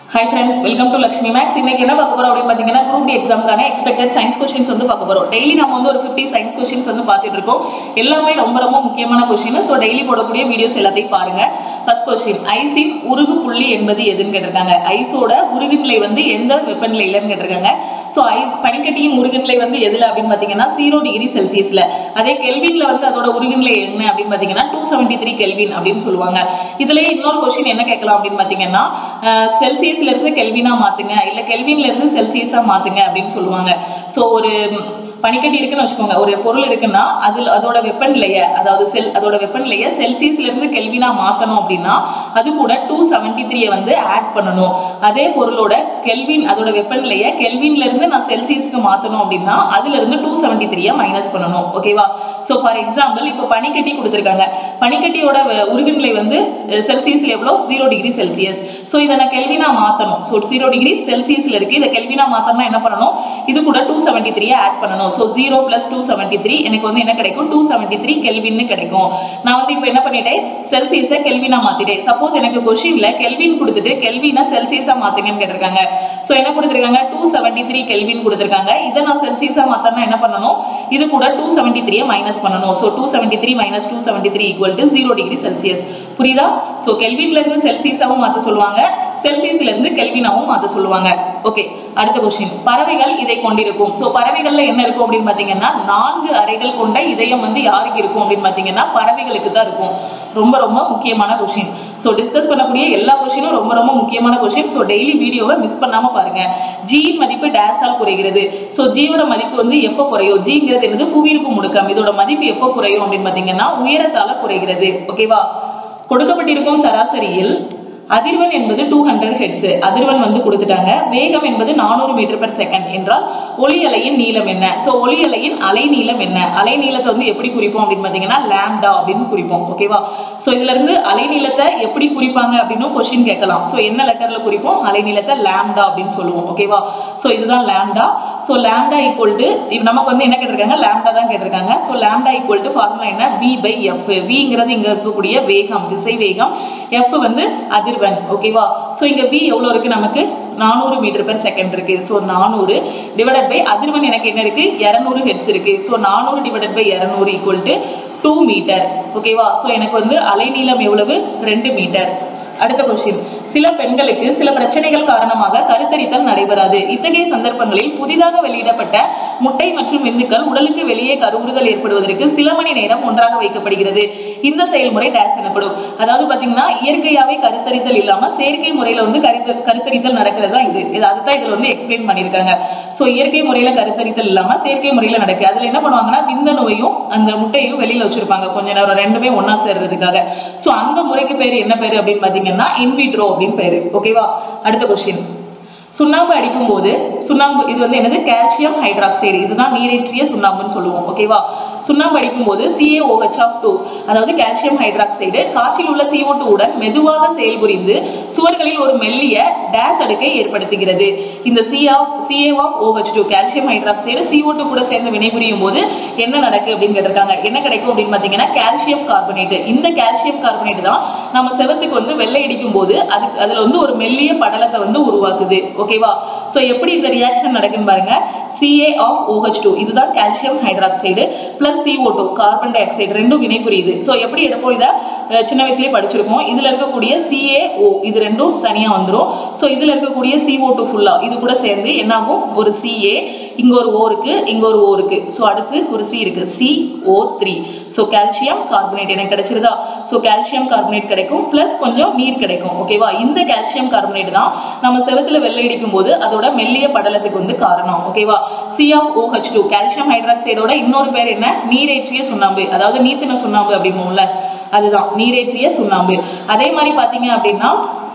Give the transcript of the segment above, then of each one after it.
hi friends welcome to Lakshmi Max இன்னைக்கு என்ன பார்க்க போறோம் அப்படின்னு பார்த்தீங்கன்னா குரூப் டி எக்ஸாம்க்கான எக்ஸ்பெக்டட் சயின்ஸ் கொஸ்டின்ஸ் வந்து பார்க்க போறோம் டெய்லி நம்ம வந்து ஒரு 50 சயின்ஸ் கொஸ்டின்ஸ் வந்து பார்த்துட்டு இருக்கோம் எல்லாமே ரொம்ப ரொம்ப முக்கியமான கொஸ்டின் ஸோ டெய்லி போடக்கூடிய வீடியோஸ் எல்லாத்தையும் பாருங்க ஃபர்ஸ்ட் கொஸ்டின் ஐஸின் உருகு புள்ளி என்பது எதுன்னு கேட்டிருக்காங்க ஐஸோட உருகுநிலை வந்து எந்த வெப்பநிலையிலன்னு கேட்டிருக்காங்க ஸோ ஐஸ் பனிக்கட்டியின் உருகுநிலை வந்து எதுல அப்படின்னு பார்த்தீங்கன்னா ஜீரோ டிகிரி செல்சியஸ்ல அதே கெல்வின்ல வந்து அதோட உருகுநிலை என்ன அப்படின்னு பார்த்தீங்கன்னா டூ செவன்டி த்ரீ கெல்வின் அப்படின்னு சொல்லுவாங்க இதுலயே இன்னொரு கொஸ்டின் என்ன கேட்கலாம் அப்படின்னு பார்த்தீங்கன்னா செல்சியஸ்ல இருந்து கெல்வினா மாத்துங்க இல்ல கெல்வின்ல இருந்து செல்சியஸா மாத்துங்க அப்படின்னு சொல்லுவாங்க ஸோ ஒரு பனிக்கட்டி இருக்குன்னு வச்சுக்கோங்க ஒரு பொருள் இருக்குன்னா அதில் அதோட வெப்பநிலையை அதாவது செல் அதோட வெப்பநிலையை செல்சியஸ்ல இருந்து கெல்வினா மாத்தணும் அப்படின்னா அது கூட டூ செவன்டி த்ரீயை வந்து ஆட் பண்ணணும் அதே பொருளோட கெல்வின் அதோட வெப்பநிலையை கெல்வின்ல இருந்து நான் செல்சியஸ்க்கு மாத்தணும் அப்படின்னா அதுல இருந்து டூ செவன்டி த்ரீயை மைனஸ் பண்ணணும் ஓகேவா ஸோ ஃபார் எக்ஸாம்பிள் இப்போ பனிக்கட்டி கொடுத்துருக்காங்க பனிக்கட்டியோட வெ- உருகுநிலை வந்து செல்சியஸ்ல எவ்வளோ ஜீரோ டிகிரி செல்சியஸ் ஸோ இதை நான் கெல்வினா மாற்றணும் ஸோ ஜீரோ டிகிரி செல்சியஸ்ல இருக்கு இதை கெல்வினா மாற்றணும்னா என்ன பண்ணணும் இது கூட டூ செவன்டி த்ரீ ஆட் பண்ணணும் so zero plus two seventy three எனக்கு வந்து என்ன கிடைக்கும் டூ செவன்டி த்ரீ கெல்வின்னு கிடைக்கும் நான் வந்து இப்போ என்ன பண்ணிட்டேன் செல்சியஸை கெல்வினா மாத்திட்டேன் சப்போஸ் எனக்கு கொஷின்ல கெல்வின் கொடுத்துட்டு கெல்வினா செல்சியஸா மாத்துங்கன்னு கேட்டிருக்காங்க ஸோ என்ன கொடுத்துருக்காங்க டூ செவன்டி த்ரீ கெல்வின் கொடுத்துருக்காங்க இதை நான் செல்சியஸா மாத்தனா என்ன பண்ணணும் இது கூட டூ செவன்டி த்ரீயை மைனஸ் பண்ணணும் so two seventy three minus two seventy three equal to zero degree Celsius புரியுதா ஸோ கெல்வின்ல இருந்து செல்சியஸாவும் மாத்த சொல்லுவாங்க செல்சியஸ்ல இருந்து கெல்வினாவும் மாத்த சொல்லுவாங்க ஓகே அடுத்த கொஸ்டின் பறவைகள் இதை கொண்டிருக்கும் ஸோ பறவைகள்ல என்ன இருக்கும் அப்படின்னு பாத்தீங்கன்னா நான்கு அறைகள் கொண்ட இதயம் வந்து யாருக்கு இருக்கும் அப்படின்னு பாத்தீங்கன்னா பறவைகளுக்கு தான் இருக்கும் ரொம்ப ரொம்ப முக்கியமான கொஸ்டின் ஸோ டிஸ்கஸ் பண்ணக்கூடிய எல்லா கொஸ்டினும் ரொம்ப ரொம்ப முக்கியமான கொஸ்டின் ஸோ டெய்லி வீடியோவை மிஸ் பண்ணாம பாருங்க ஜியின் மதிப்பு டேஸால் குறைகிறது ஸோ ஜியோட மதிப்பு வந்து எப்போ குறையும் ஜிங்கிறது என்னது புவியிருப்பு முடுக்கம் இதோட மதிப்பு எப்போ குறையும் அப்படின்னு பாத்தீங்கன்னா உயரத்தால குறைகிறது ஓகேவா கொடுக்கப்பட்டிருக்கும் சராசரியில் அதிர்வெண் என்பது டூ ஹண்ட்ரட் ஹெட்ஸ் அதிர்வெண் வந்து கொடுத்துட்டாங்க வேகம் என்பது நானூறு மீட்டர் per செகண்ட் என்றால் ஒளி அலையின் நீளம் என்ன ஸோ ஒளி அலையின் அலை நீளம் என்ன அலை நீளத்தை வந்து எப்படி குறிப்போம் அப்படின்னு பார்த்தீங்கன்னா லாம்டா அப்படின்னு குறிப்போம் ஓகேவா ஸோ இதுல இருந்து அலை நீளத்தை எப்படி குறிப்பாங்க அப்படின்னு கொஸ்டின் கேட்கலாம் ஸோ என்ன லெட்டர்ல குறிப்போம் அலை நீளத்தை லாம்டா அப்படின்னு சொல்லுவோம் ஓகேவா ஸோ இதுதான் lambda so lambda equal to நமக்கு வந்து என்ன கேட்டிருக்காங்க லாம்டா தான் கேட்டிருக்காங்க so lambda equal to formula என்ன வி பை எஃப் விங்கிறது இங்க இருக்கக்கூடிய வேகம் திசை வேகம் எஃப் வந்து அதிர்வெண் ஓகேவா ஸோ இங்க வி எவ்வளோ இருக்கு நமக்கு நானூறு மீட்டர் per செகண்ட் இருக்கு ஸோ நானூறு டிவைடட் பை அதிர்வெண் எனக்கு என்ன இருக்கு இரநூறு ஹெட்ஸ் இருக்கு ஸோ நானூறு டிவைடட் பை இரநூறு ஈக்குவல் டு டூ மீட்டர் ஓகேவா ஸோ எனக்கு வந்து அலைநீளம் எவ்வளவு ரெண்டு மீட்டர் அடுத்த கொஸ்டின் சில பெண்களுக்கு சில பிரச்சனைகள் காரணமாக கருத்தரித்தல் நடைபெறாது இத்தகைய சந்தர்ப்பங்களில் புதிதாக வெளியிடப்பட்ட முட்டை மற்றும் விந்துக்கள் உடலுக்கு வெளியே கருவுறுதல் ஏற்படுவதற்கு சில மணி நேரம் ஒன்றாக வைக்கப்படுகிறது இந்த செயல்முறை டேஸ் எனப்படும் அதாவது பாத்தீங்கன்னா இயற்கையாவே கருத்தரித்தல் இல்லாம செயற்கை முறையில வந்து கருத்த கருத்தரித்தல் நடக்கிறது தான் இது இது அதுதான் இதுல வந்து எக்ஸ்பிளைன் பண்ணியிருக்காங்க ஸோ இயற்கை முறையில கருத்தரித்தல் இல்லாம செயற்கை முறையில நடக்கு அதுல என்ன பண்ணுவாங்கன்னா விந்தணுவையும் அந்த முட்டையும் வெளியில வச்சிருப்பாங்க கொஞ்ச நேரம் ரெண்டுமே ஒண்ணா சேர்றதுக்காக ஸோ அந்த முறைக்கு பேர் என்ன பேரு அப்படின்னு பாத்தீங்கன்னா இன்விட்ரோ அப்படின்னு பேரு ஓகேவா அடுத்த கொஸ்டின் சுண்ணாம்பு அடிக்கும் போது சுண்ணாம்பு இது வந்து என்னது கால்சியம் ஹைட்ராக்சைடு இதுதான் நீரேற்றிய சுண்ணாம்புன்னு சொல்லுவோம் ஓகேவா சுண்ணாம்பு அடிக்கும் போது CaOH of டூ அதாவது கால்சியம் ஹைட்ராக்சைடு காற்றில் உள்ள CO2 டூ உடன் மெதுவாக செயல்புரிந்து சுவர்களில் ஒரு மெல்லிய டேஸ் அடுக்கை ஏற்படுத்துகிறது இந்த C of CA of OH two calcium hydroxide CO2 two கூட சேர்ந்து வினைபுரியும் போது என்ன நடக்கு அப்படின்னு கேட்டிருக்காங்க என்ன கிடைக்கும் அப்படின்னு பார்த்தீங்கன்னா கால்சியம் கார்பனேட் இந்த கால்சியம் கார்பனேட் தான் நம்ம செவத்துக்கு வந்து வெள்ளை அடிக்கும் போது அதுக்கு அதுல வந்து ஒரு மெல்லிய படலத்தை வந்து உருவாக்குது ஓகேவா ஸோ எப்படி இந்த ரியாக்ஷன் நடக்குன்னு பாருங்க CA ஆஃப் OH டூ இதுதான் calcium hydroxide plus CO2 two carbon dioxide ரெண்டும் வினைபுரியுது ஸோ எப்படி எடுப்போம் இதை அஹ், சின்ன வயசுலயே படிச்சிருக்கோம் இதுல இருக்கக்கூடிய CaO இது ரெண்டும் தனியா வந்துரும் ஸோ இதுல இருக்கக்கூடிய CO2 டூ ஃபுல்லா இது கூட சேர்ந்து என்ன ஆகும் ஒரு CA இங்க ஒரு O இருக்கு இங்க ஒரு O இருக்கு ஸோ அடுத்து ஒரு C இருக்கு CO three so calcium carbonate எனக்கு கிடைச்சிருதா ஸோ கால்சியம் கார்பனேட் கிடைக்கும் ப்ளஸ் கொஞ்சம் நீர் கிடைக்கும் ஓகேவா இந்த கால்சியம் கார்பனேட் தான் நம்ம செவத்துல வெள்ளை அடிக்கும் போது அதோட மெல்லிய படலத்துக்கு வந்து காரணம் ஓகேவா C of OH two calcium ஹைட்ராக்சைடோட இன்னொரு பேர் என்ன நீரேற்றிய சுண்ணாம்பு அதாவது நீத்தின சுண்ணாம்பு அப்படிம்போம்ல அதுதான் நீரேற்றிய சுண்ணாம்பு அதே மாதிரி பார்த்தீங்க அப்படின்னா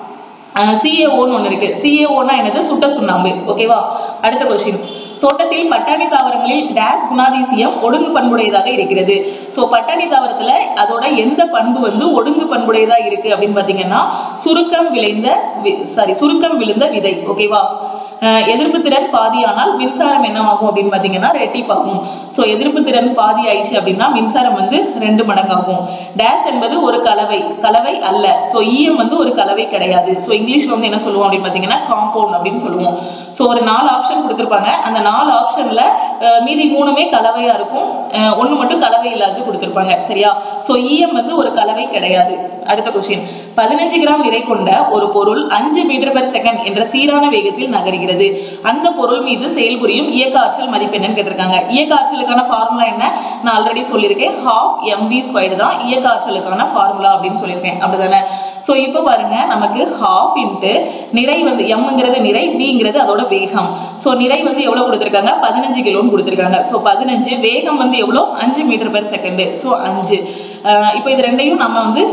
சிஏஓன்னு ஒன்று இருக்கு சிஏஓனா என்னது சுட்ட சுண்ணாம்பு ஓகேவா அடுத்த கொஸ்டின் தோட்டத்தில் பட்டாணி தாவரங்களில் டேஸ் குணாதிசயம் ஒடுங்கு பண்புடையதாக இருக்கிறது ஸோ பட்டாணி தாவரத்துல அதோட எந்த பண்பு வந்து ஒடுங்கு பண்புடையதா இருக்கு அப்படின்னு பார்த்தீங்கன்னா சுருக்கம் விளைந்த சாரி சுருக்கம் விழுந்த விதை ஓகேவா அஹ் எதிர்ப்பு திறன் பாதியானால் மின்சாரம் என்னவாகும் அப்படின்னு பார்த்தீங்கன்னா ரெட்டிப்பாகும் ஸோ எதிர்ப்பு திறன் பாதி ஆயிடுச்சு அப்படின்னா மின்சாரம் வந்து ரெண்டு மடங்காகும் டேஸ் என்பது ஒரு கலவை கலவை அல்ல ஸோ இஎம் வந்து ஒரு கலவை கிடையாது ஸோ இங்கிலீஷ்ல வந்து என்ன சொல்லுவோம் அப்படின்னு பார்த்தீங்கன்னா காம்பவுண்ட் அப்படின்னு சொல்லுவோம் ஸோ ஒரு நாலு ஆப்ஷன் கொடுத்துருப்பாங்க அந்த நாலு ஆப்ஷன்ல மீதி மூணுமே கலவையா இருக்கும் ஒன்று மட்டும் கலவை இல்லாதது கொடுத்துருப்பாங்க சரியா ஸோ இஎம் வந்து ஒரு கலவை கிடையாது அடுத்த கொஸ்டின் பதினஞ்சு கிராம் நிறை கொண்ட ஒரு பொருள் அஞ்சு மீட்டர் பெர் செகண்ட் என்ற சீரான வேகத்தில் நகர்கிறது அந்த பொருள் மீது செயல்புரியும் இயக்க ஆற்றல் மதிப்பு என்னன்னு கேட்டிருக்காங்க இயக்க ஆற்றலுக்கான ஃபார்முலா என்ன நான் ஆல்ரெடி சொல்லியிருக்கேன் ஹாஃப் எம்வி ஸ்கொயர் தான் இயக்க ஆற்றலுக்கான ஃபார்முலா அப்படின்னு சொல்லியிருக்கேன் அப்படிதானே ஸோ இப்போ பாருங்க நமக்கு ஹாஃப் இன்ட்டு நிறை வந்து எம்ங்கிறது நிறை விங்கிறது அதோட வேகம் ஸோ நிறை வந்து எவ்வளோ கொடுத்துருக்காங்க பதினஞ்சு கிலோன்னு கொடுத்துருக்காங்க ஸோ பதினஞ்சு வேகம் வந்து எவ்வளோ அஞ்சு மீட்டர் பெர் செகண்டு ஸோ அஞ்சு இப்போ இது ரெண்டையும் நம்ம வந்து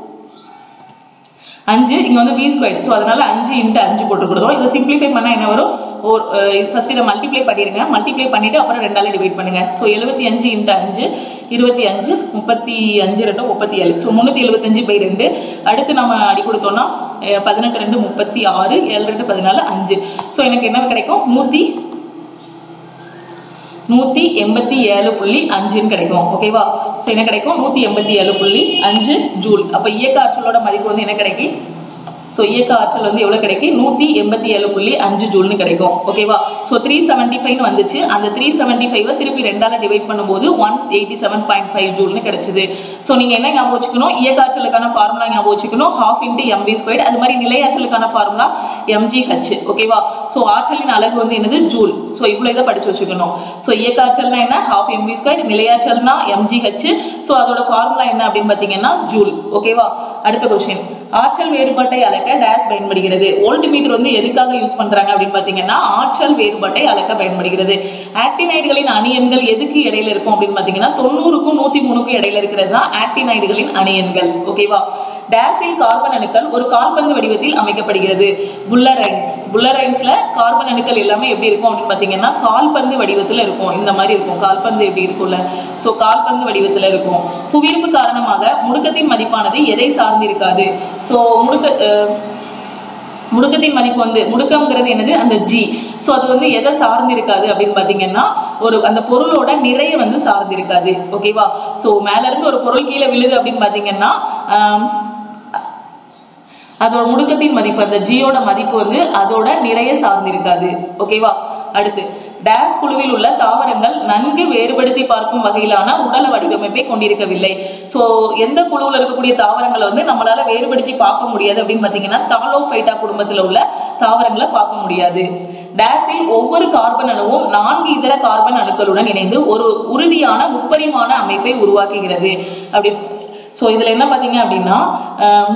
அஞ்சு இங்கே வந்து பி ஸ்கொயர் ஸோ அதனால அஞ்சு இன்ட்டு அஞ்சு போட்டு கொடுத்தோம் இதை சிம்பிளிஃபை பண்ணால் என்ன வரும் ஒரு ஃபர்ஸ்ட் இதை மல்டிப்ளை பண்ணிடுங்க மல்டிப்ளை பண்ணிட்டு அப்புறம் ரெண்டால டிவைட் பண்ணுங்க ஸோ எழுபத்தி அஞ்சு இன்ட்டு அஞ்சு இருபத்தி அஞ்சு முப்பத்தி அஞ்சு ரெண்டு முப்பத்தி ஏழு ஸோ முந்நூற்றி எழுபத்தஞ்சு பை ரெண்டு அடுத்து நம்ம அடி கொடுத்தோம்னா அஹ், பதினெட்டு ரெண்டு முப்பத்தி ஆறு ஏழு ரெண்டு பதினாலு அஞ்சு ஸோ எனக்கு என்ன கிடைக்கும் நூற்றி நூற்றி எண்பத்தி ஏழு புள்ளி அஞ்சுன்னு கிடைக்கும் ஓகேவா ஸோ என்ன கிடைக்கும் நூற்றி எண்பத்தி ஏழு புள்ளி அஞ்சு ஜூல் அப்போ இயக்க ஆற்றலோட மதிப்பு வந்து என்ன கிடைக்கும் ஸோ இயக்க ஆற்றல் வந்து எவ்வளோ கிடைக்கும் நூற்றி எண்பத்தி ஏழு புள்ளி அஞ்சு ஜூல்னு கிடைக்கும் ஓகேவா ஸோ த்ரீ செவன்ட்டி ஃபைவ்னு வந்துச்சு அந்த த்ரீ செவன்ட்டி ஃபைவை திருப்பி ரெண்டால டிவைட் பண்ணும்போது one eighty seven point five ஜூல்னு கிடைச்சது ஸோ நீங்கள் என்ன ஞாபகம் வச்சுக்கணும் இயக்க ஆற்றலுக்கான ஃபார்முலா ஞாபகம் வச்சுக்கணும் ஹாஃப் இன்ட்டு எம்பி ஸ்கொயர் அது மாதிரி நிலையாற்றலுக்கான ஃபார்முலா எம்ஜிஹெச் ஓகேவா ஸோ ஆற்றலின் அலகு வந்து என்னது ஜூல் ஸோ இவ்வளோ இதை படிச்சு வச்சுக்கணும் ஸோ இயக்க ஆற்றல்னா என்ன ஹாஃப் எம்பி ஸ்கொயர் நிலையாற்றல்னா எம்ஜிஹெச் ஸோ அதோட ஃபார்முலா என்ன அப்படின்னு பார்த்தீங்கன்னா ஜூல் ஓகேவா அடுத்த கொஸ்டின் ஆற்றல் வேறுபாட்டை அளக்க டேஸ் பயன்படுகிறது வோல்ட் மீட்டர் வந்து எதுக்காக யூஸ் பண்றாங்க அப்படின்னு பார்த்தீங்கன்னா ஆற்றல் வேறுபாட்டை அளக்க பயன்படுகிறது ஆக்டினைடுகளின் அணியன்கள் எதுக்கு இடையில இருக்கும் அப்படின்னு பார்த்தீங்கன்னா தொண்ணூறுக்கும் நூத்தி மூணுக்கும் இடையில இருக்கிறது தான் ஆக்டினைடுகளின் அணியன்கள் ஓகேவா டேஸில் கார்பன் அணுக்கள் ஒரு கால்பந்து வடிவத்தில் அமைக்கப்படுகிறது புல்லரைன்ஸ் புல்லரைன்ஸ்ல கார்பன் அணுக்கள் எல்லாமே எப்படி இருக்கும் அப்படின்னு பார்த்தீங்கன்னா கால்பந்து வடிவத்தில் இருக்கும் இந்த மாதிரி இருக்கும் கால்பந்து எப்படி இருக்கும்ல ஸோ கால்பந்து வடிவத்தில் இருக்கும் புவியீர்ப்பு காரணமாக முடுக்கத்தின் மதிப்பானது எதை சார்ந்திருக்காது ஸோ முடுக்க அஹ், முடுக்கத்தின் மதிப்பு வந்து முடுக்கம்ங்கிறது என்னது அந்த ஜி ஸோ அது வந்து எதை சார்ந்து இருக்காது அப்படின்னு பார்த்தீங்கன்னா ஒரு அந்த பொருளோட நிறைய வந்து சார்ந்து இருக்காது ஓகேவா ஸோ மேல இருந்து ஒரு பொருள் கீழே விழுது அப்படின்னு பார்த்தீங்கன்னா ஆம், அதோட முடுக்கத்தின் மதிப்பு அந்த ஜியோட மதிப்பு வந்து அதோட நிறைய சார்ந்து இருக்காது ஓகேவா அடுத்து டேஸ் குழுவில் உள்ள தாவரங்கள் நன்கு வேறுபடுத்தி பார்க்கும் வகையிலான உடல வடிவமைப்பை கொண்டிருக்கவில்லை ஸோ எந்த குழுவில் இருக்கக்கூடிய தாவரங்களை வந்து நம்மளால வேறுபடுத்தி பார்க்க முடியாது அப்படின்னு பார்த்தீங்கன்னா தாலோஃபைட்டா குடும்பத்தில் உள்ள தாவரங்களை பார்க்க முடியாது டேஸில் ஒவ்வொரு கார்பன் அணுவும் நான்கு இதர கார்பன் அணுக்களுடன் இணைந்து ஒரு உறுதியான முப்பரிமாண அமைப்பை உருவாக்குகிறது அப்படின்னு ஸோ இதில் என்ன பார்த்தீங்க அப்படின்னா ஆம்,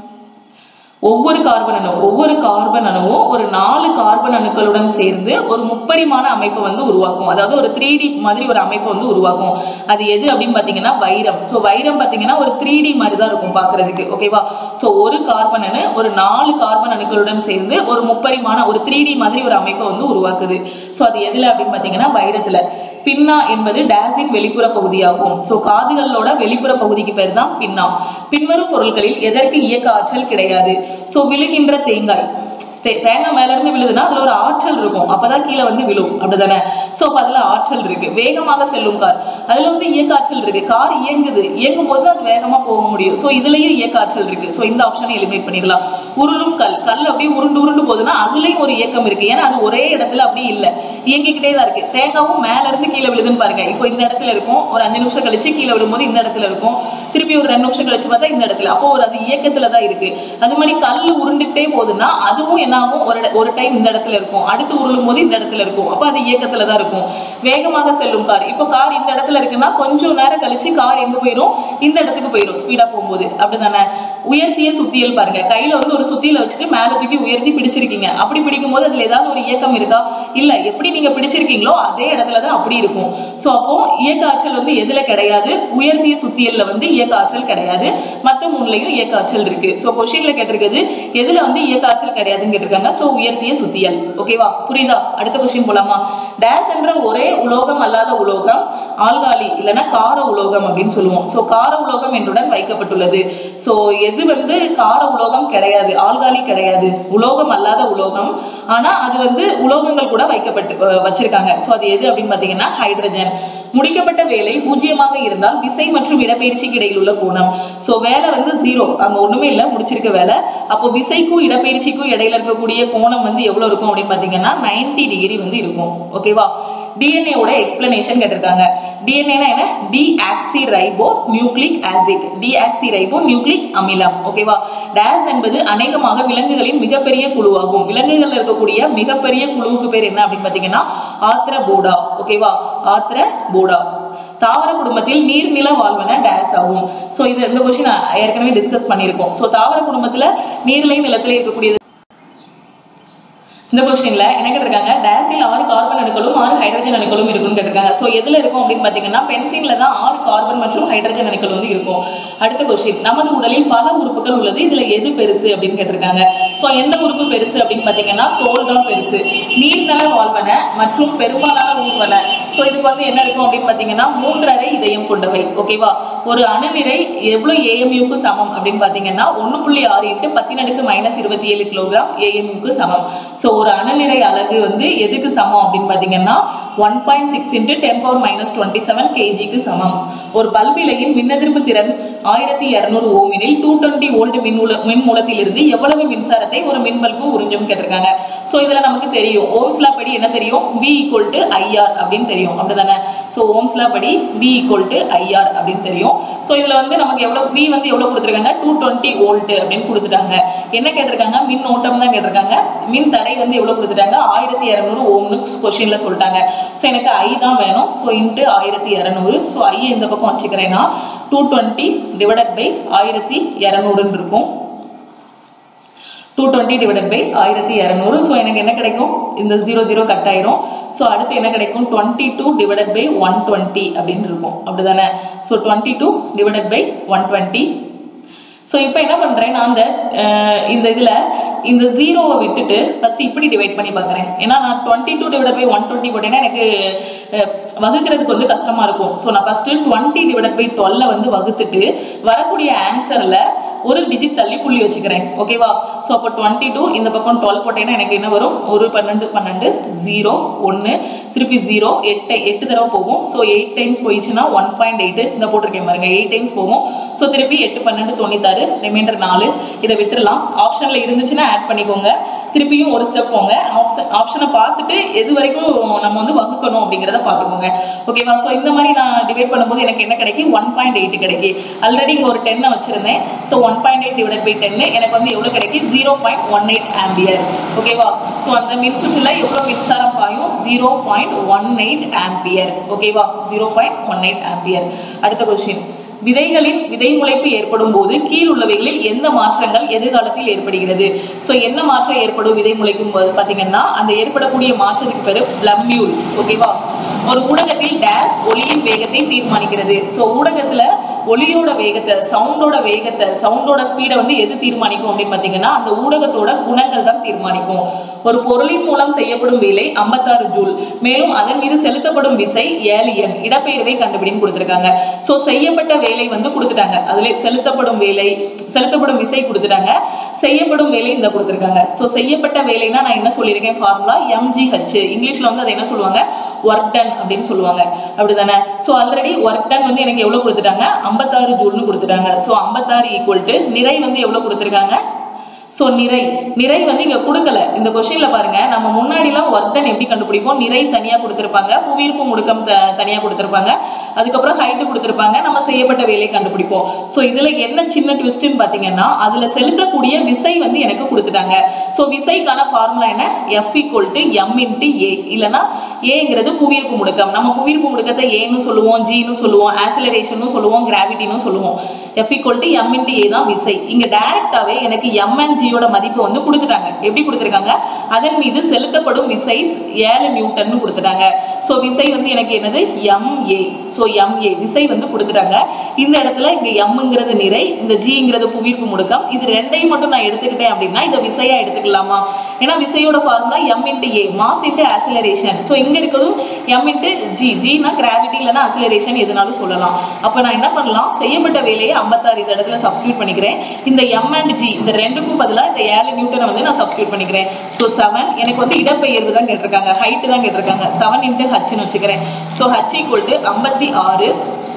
ஒவ்வொரு கார்பன் அணு ஒவ்வொரு கார்பன் அணுவும் ஒரு நாலு கார்பன் அணுக்களுடன் சேர்ந்து ஒரு முப்பரிமாண அமைப்பை வந்து உருவாக்கும் அதாவது ஒரு த்ரீ டி மாதிரி ஒரு அமைப்பை வந்து உருவாக்கும் அது எது அப்படின்னு பார்த்தீங்கன்னா வைரம் ஸோ வைரம் பார்த்தீங்கன்னா ஒரு த்ரீ டி மாதிரி தான் இருக்கும் பார்க்கறதுக்கு ஓகேவா ஸோ ஒரு கார்பன் அணு ஒரு நாலு கார்பன் அணுக்களுடன் சேர்ந்து ஒரு முப்பரிமாண ஒரு த்ரீ டி மாதிரி ஒரு அமைப்பை வந்து உருவாக்குது ஸோ அது எதுல அப்படின்னு பார்த்தீங்கன்னா வைரத்துல பின்னா என்பது டேஸின் வெளிப்புற பகுதியாகும் ஸோ காதுகளோட வெளிப்புற பகுதிக்கு பேர் தான் பின்னா பின்வரும் பொருட்களில் எதற்கு இயக்க ஆற்றல் கிடையாது ஸோ விழுகின்ற தேங்காய் தே- தேங்காய் மேல இருந்து விழுதுன்னா அதுல ஒரு ஆற்றல் இருக்கும் அப்பதான் கீழே வந்து விழும் அப்படிதானே ஸோ அப்ப அதுல ஆற்றல் இருக்கு வேகமாக செல்லும் கார் அதுல வந்து இயக்க ஆற்றல் இருக்கு கார் இயங்குது இயங்கும் போது அது வேகமா போக முடியும் ஸோ இதுலயும் இயக்க ஆற்றல் இருக்கு ஸோ இந்த ஆப்ஷனை எலிமினேட் பண்ணிடலாம் உருளும் கல் கல் அப்படியே உருண்டு உருண்டு போகுதுன்னா அதுலயும் ஒரு இயக்கம் இருக்கு ஏன்னா அது ஒரே இடத்துல அப்படியே இல்லை இயங்கிக்கிட்டே தான் இருக்கு தேங்காவும் மேல இருந்து கீழே விழுதுன்னு பாருங்க இப்போ இந்த இடத்துல இருக்கும் ஒரு அஞ்சு நிமிஷம் கழிச்சு கீழே விழும்போது இந்த இடத்துல இருக்கும் திருப்பி ஒரு ரெண்டு நிமிஷம் கழிச்சு பார்த்தா இந்த இடத்துல அப்போ ஒரு அது இயக்கத்துல தான் இருக்கு அது மாதிரி கல் உருண்டுகிட்டே போகுதுன்னா அதுவும் என்ன ஆகும் ஒரு இட- ஒரு டைம் இந்த இடத்துல இருக்கும் அடுத்து உருளும் போது இந்த இடத்துல இருக்கும் அப்போ அது இயக்கத்துல தான் இருக்கும் வேகமாக செல்லும் கார் இப்போ கார் இந்த இடத்துல இருக்குன்னா கொஞ்சம் நேரம் கழிச்சு கார் எங்க போயிடும் இந்த இடத்துக்கு போயிடும் ஸ்பீடா போகும்போது அப்படிதானே உயர்த்திய சுத்தியல் பாருங்க கையில வந்து ஒரு சுத்தியலை வச்சுட்டு மேல தூக்கி உயர்த்தி பிடிச்சிருக்கீங்க அப்படி பிடிக்கும் போது அதுல ஏதாவது ஒரு இயக்கம் இருக்கா இல்ல எப்படி நீங்க பிடிச்சிருக்கீங்களோ அதே இடத்துல தான் அப்படி இருக்கும் சோ அப்போ இயக்க ஆற்றல் வந்து எதுல கிடையாது உயர்த்திய சுத்தியல்ல வந்து இயக்க ஆற்றல் கிடையாது மத்த மூணுலயும் இயக்க ஆற்றல் இருக்கு சோ கொஸ்டின்ல கேட்டிருக்கிறது எதுல வந்து இயக்க ஆற்றல் கிடையாதுன்னு கேட்டிருக்கு கேட்டிருக்காங்க ஸோ உயர்த்திய சுத்தியல் ஓகேவா புரியுதா அடுத்த கொஸ்டின் போலாமா டேஸ் என்ற ஒரே உலோகம் அல்லாத உலோகம் ஆல்காலி இல்லைன்னா கார உலோகம் அப்படின்னு சொல்லுவோம் ஸோ கார உலோகம் என்றுடன் வைக்கப்பட்டுள்ளது ஸோ எது வந்து கார உலோகம் கிடையாது ஆல்காலி கிடையாது உலோகம் அல்லாத உலோகம் ஆனா அது வந்து உலோகங்கள் கூட வைக்கப்பட்டு அஹ், வச்சிருக்காங்க ஸோ அது எது அப்படின்னு பார்த்தீங்கன்னா ஹைட்ரஜன் முடிக்கப்பட்ட வேலை பூஜ்ஜியமாக இருந்தால் விசை மற்றும் இடப்பெயர்ச்சிக்கு இடையில் உள்ள கோணம் ஸோ வேலை வந்து ஜீரோ அங்க ஒண்ணுமே இல்லை முடிச்சிருக்க வேலை அப்போ விசைக்கும் இடப்பெயர்ச்சிக்கும் இடையில இருக்கக்கூடிய கோணம் வந்து எவ்வளவு இருக்கும் அப்படின்னு பார்த்தீங்கன்னா 90 டிகிரி வந்து இருக்கும் ஓகேவா டிஎன்ஏவோட எக்ஸ்பிளனேஷன் கேட்டிருக்காங்க டிஎன்ஏனா என்ன deoxyribonucleic acid deoxyribonucleic அமிலம் ஓகேவா டேஸ் என்பது அநேகமாக விலங்குகளின் மிகப்பெரிய குழுவாகும் விலங்குகள்ல இருக்கக்கூடிய மிகப்பெரிய குழுவுக்கு பேர் என்ன அப்படின்னு பார்த்தீங்கன்னா ஆத்ரபோடா ஓகேவா ஆத்ரபோடா தாவர குடும்பத்தில் நீர்நில வாழ்வன டேஸ் ஆகும் ஸோ இது இந்த கொஸ்டின் ஏற்கனவே டிஸ்கஸ் பண்ணியிருக்கோம் ஸோ தாவர குடும்பத்தில் நீர்நிலை நிலத்தில் இருக்கக்கூடியது இந்த கொஸ்டின்ல என்ன கேட்டிருக்காங்க டேஸில் ஆறு கார்பன் அணுக்களும் ஆறு ஹைட்ரஜன் அணுக்களும் இருக்கும்னு கேட்டிருக்காங்க ஸோ எதுல இருக்கும் அப்படின்னு பார்த்தீங்கன்னா பென்சின்ல தான் ஆறு கார்பன் மற்றும் ஹைட்ரஜன் அணுக்கள் வந்து இருக்கும் அடுத்த கொஸ்டின் நமது உடலில் பல உறுப்புகள் உள்ளது இதுல எது பெருசு அப்படின்னு கேட்டிருக்காங்க ஸோ எந்த உறுப்பு பெருசு அப்படின்னு பார்த்தீங்கன்னா தோல் தான் பெருசு நீர்நல வாழ்வன மற்றும் பெரும்பாலான ஊர்வன ஸோ இதுக்கு வந்து என்ன இருக்கும் அப்படின்னு பார்த்தீங்கன்னா மூன்றரை இதயம் கொண்டவை ஓகேவா ஒரு அணுநிறை எவ்வளோ ஏஎம்யூக்கு சமம் அப்படின்னு பார்த்தீங்கன்னா ஒன்று புள்ளி ஆறு இன்ட்டு பத்தினடுக்கு மைனஸ் இருபத்தி ஏழு கிலோகிராம் ஏஎம்யூக்கு சமம் ஸோ ஒரு அணுநிறை அலகு வந்து எதுக்கு சமம் அப்படின்னு பார்த்தீங்கன்னா one point six into ten power minus twenty seven கேஜிக்கு சமம் ஒரு பல்பிலையின் மின்னெதிர்ப்பு திறன் ஆயிரத்தி இரநூறு ஓமினில் டூ டுவெண்ட்டி வோல்ட் மின் மூல மின் மூலத்திலிருந்து எவ்வளவு மின்சாரத்தை ஒரு மின் பல்பு உறிஞ்சும் கேட்டிருக்காங்க ஸோ இதில் நமக்கு தெரியும் ஓம்ஸ்லா படி என்ன தெரியும் V ஈக்குவல் டு ஐஆர் அப்படின்னு தெரியும் அப்படிதானே ஸோ ஓம்ஸ்லா படி V ஈக்குவல் டு ஐஆர் அப்படின்னு தெரியும் ஸோ இதில் வந்து நமக்கு எவ்வளோ V வந்து எவ்வளோ கொடுத்துருக்காங்க டூ டுவெண்ட்டி வோல்ட் அப்படின்னு கொடுத்துட்டாங்க என்ன கேட்டிருக்காங்க மின் ஓட்டம் தான் கேட்டிருக்காங்க மின் தடை வந்து எவ்வளோ கொடுத்துட்டாங்க ஆயிரத்தி இரநூறு ஓம்னு கொஸ்டினில் சொல்லிட்டாங்க ஸோ எனக்கு ஐ தான் வேணும் ஸோ இன்ட்டு ஆயிரத்தி இரநூறு ஸோ ஐ இந்த பக்கம் வச்சுக்கிறேன்னா டூ டுவெண்ட்டி டிவைடட் பை ஆயிரத்தி இரநூறுன்னு இருக்கும் டூ டுவெண்ட்டி டிவைடட் பை ஆயிரத்தி இரநூறு ஸோ எனக்கு என்ன கிடைக்கும் இந்த ஜீரோ ஜீரோ கட் ஆயிரும் ஸோ அடுத்து என்ன கிடைக்கும் twenty two divided by one twenty அப்படின்னு இருக்கும் அப்படிதானே so twenty two divided by one twenty so இப்போ என்ன பண்ணுறேன் நான் அந்த அஹ், இந்த இதில் இந்த ஜீரோவை விட்டுட்டு ஃபஸ்ட்டு இப்படி டிவைட் பண்ணி பார்க்குறேன் ஏன்னா நான் twenty two divide by one twenty போட்டேன்னா எனக்கு அஹ், வகுக்கிறதுக்கு வந்து கஷ்டமாக இருக்கும் ஸோ நான் ஃபஸ்ட்டு டுவெண்ட்டி டிவைட் பை டுவெல்ல வந்து வகுத்துட்டு வரக்கூடிய ஆன்சரில் ஒரு டிஜிட் தள்ளி புள்ளி வச்சுக்கிறேன் ஓகேவா ஸோ அப்போ டுவெண்ட்டி டூ இந்த பக்கம் டுவெல் போட்டேன்னா எனக்கு என்ன வரும் ஒரு பன்னெண்டு பன்னெண்டு ஜீரோ ஒன்று திருப்பி ஜீரோ எட்டு எட்டு தடவை போகும் ஸோ எயிட் டைம்ஸ் போயிடுச்சுன்னா ஒன் பாயிண்ட் எயிட்டு இந்த போட்டிருக்கேன் பாருங்க எயிட் டைம்ஸ் போகும் ஸோ திருப்பி எட்டு பன்னெண்டு தொண்ணூத்தாறு ரிமைண்டர் நாலு இதை விட்டுறலாம் ஆப்ஷனில் இருந்துச்சுன்னா ஆட் பண்ணிக்கோங்க திருப்பியும் ஒரு ஸ்டெப் போங்க ஆப்ஷன் ஆப்ஷனை பார்த்துட்டு எது வரைக்கும் நம்ம வந்து வகுக்கணும் அப்படிங்கிறத பார்த்துக்கோங்க ஓகேவா ஸோ இந்த மாதிரி நான் டிவைட் பண்ணும்போது எனக்கு என்ன கிடைக்கும் ஒன் பாயிண்ட் எயிட் கிடைக்கும் ஆல்ரெடி இங்கே ஒரு டென்னை வச்சிருந்தேன் so one point eight divide by ten எனக்கு வந்து எவ்வளோ கிடைக்கும் zero point one eight ampere ஓகேவா ஸோ அந்த மின்சுற்றுல எவ்வளோ மின்சாரம் பாயும் zero point one eight ampere ஓகேவா zero point one eight ampere அடுத்த கொஸ்டின் விதைகளின் விதை முளைப்பு ஏற்படும் போது கீழ் உள்ளவைகளில் எந்த மாற்றங்கள் எதிர்காலத்தில் ஏற்படுகிறது ஸோ என்ன மாற்றம் ஏற்படும் விதை முளைக்கும் போது பார்த்தீங்கன்னா அந்த ஏற்படக்கூடிய மாற்றத்துக்கு பேரு பிளம்யூல் ஓகேவா ஒரு ஊடகத்தில் டேஸ் ஒளியின் வேகத்தை தீர்மானிக்கிறது ஸோ ஊடகத்துல ஒளியோட வேகத்தை சவுண்டோட வேகத்தை சவுண்டோட ஸ்பீடை வந்து எது தீர்மானிக்கும் அப்படின்னு பார்த்தீங்கன்னா அந்த ஊடகத்தோட குணங்கள் தான் தீர்மானிக்கும் ஒரு பொருளின் மூலம் செய்யப்படும் வேலை 56 ஜூல் மேலும் அதன் மீது செலுத்தப்படும் விசை ஏலியன் இடப்பெயர்வை கண்டுபிடின்னு கொடுத்துருக்காங்க ஸோ செய்யப்பட்ட வேலை வந்து கொடுத்துட்டாங்க அதுல செலுத்தப்படும் வேலை செலுத்தப்படும் விசை கொடுத்துட்டாங்க செய்யப்படும் வேலை இந்த கொடுத்துருக்காங்க ஸோ செய்யப்பட்ட வேலைனா நான் என்ன சொல்லியிருக்கேன் ஃபார்முலா எம்ஜிஹெச் இங்கிலீஷ்ல வந்து அதை என்ன சொல்லுவாங்க ஒர்க் டன் அப்படின்னு சொல்லுவாங்க அப்படிதானே ஸோ ஆல்ரெடி ஒர்க் டன் வந்து எனக்கு எவ்வளவு கொடுத்துட்டாங்க ஐம்பத்தாறு ஜூல்னு கொடுத்துட்டாங்க ஸோ ஐம்பத்தாறு ஈக்குவல் டு நிறை வந்து எவ்வளவு கொடுத்துருக்காங்க ஸோ நிறை நிறை வந்து இங்க கொடுக்கல இந்த கொஸ்டின்ல பாருங்க நம்ம முன்னாடிலாம் ஒர்க் டன் எப்படி கண்டுபிடிப்போம் நிறை தனியா கொடுத்துருப்பாங்க புவியீர்ப்பு முடுக்கம் த தனியா கொடுத்துருப்பாங்க அதுக்கப்புறம் ஹைட்டு கொடுத்துருப்பாங்க நம்ம செய்யப்பட்ட வேலையை கண்டுபிடிப்போம் ஸோ இதுல என்ன சின்ன ட்விஸ்ட்னு பாத்தீங்கன்னா அதுல செலுத்தக்கூடிய விசை வந்து எனக்கு கொடுத்துட்டாங்க ஸோ விசைக்கான ஃபார்முலா என்ன F equal to M into A இல்லைன்னா ஏங்கிறது புவியீர்ப்பு முடுக்கம் நம்ம புவியீர்ப்பு முடுக்கத்தை ஏன்னு சொல்லுவோம் ஜின்னு சொல்லுவோம் ஆசிலரேஷனும் சொல்லுவோம் கிராவிட்டினும் சொல்லுவோம் F equal to M into A தான் விசை இங்க டைரக்டாவே எனக்கு எம் அண்ட் ஜியோட மதிப்பு வந்து கொடுத்துட்டாங்க எப்படி கொடுத்துருக்காங்க அதன் மீது செலுத்தப்படும் விசை ஏழு நியூட்டன்னு கொடுத்துட்டாங்க ஸோ விசை வந்து எனக்கு என்னது M A so M A விசை வந்து கொடுத்துட்டாங்க இந்த இடத்துல இங்க எம்ங்கிறது நிறை இந்த ஜிங்கிறது புவியீர்ப்பு முடுக்கம் இது ரெண்டையும் மட்டும் நான் எடுத்துக்கிட்டேன் அப்படின்னா இதை விசையா எடுத்துக்க எடுத்துக்கலாமா ஏன்னா விசையோட formula M into A mass into acceleration so இங்க இருக்கிறதும் எம் இன்ட்டு ஜி ஜினா கிராவிட்டி இல்லைன்னா அசிலரேஷன் எதுனாலும் சொல்லலாம் அப்போ நான் என்ன பண்ணலாம் செய்யப்பட்ட வேலையை ஐம்பத்தாறு இந்த இடத்துல சப்ஸ்டியூட் பண்ணிக்கிறேன் இந்த எம் அண்ட் ஜி இந்த ரெண்டுக்கும் பதிலாக இந்த ஏழு நியூட்டனை வந்து நான் சப்ஸ்டியூட் பண்ணிக்கிறேன் ஸோ செவன் எனக்கு வந்து இடப்பெயர்வு தான் கேட்டிருக்காங்க ஹைட்டு தான் கேட்டிருக்காங்க செவன் இன்ட்டு ஹச்னு வச்சுக்கிறேன் ஸோ ஹச் ஈக்குவல் டு ஐம்பத்தி ஆறு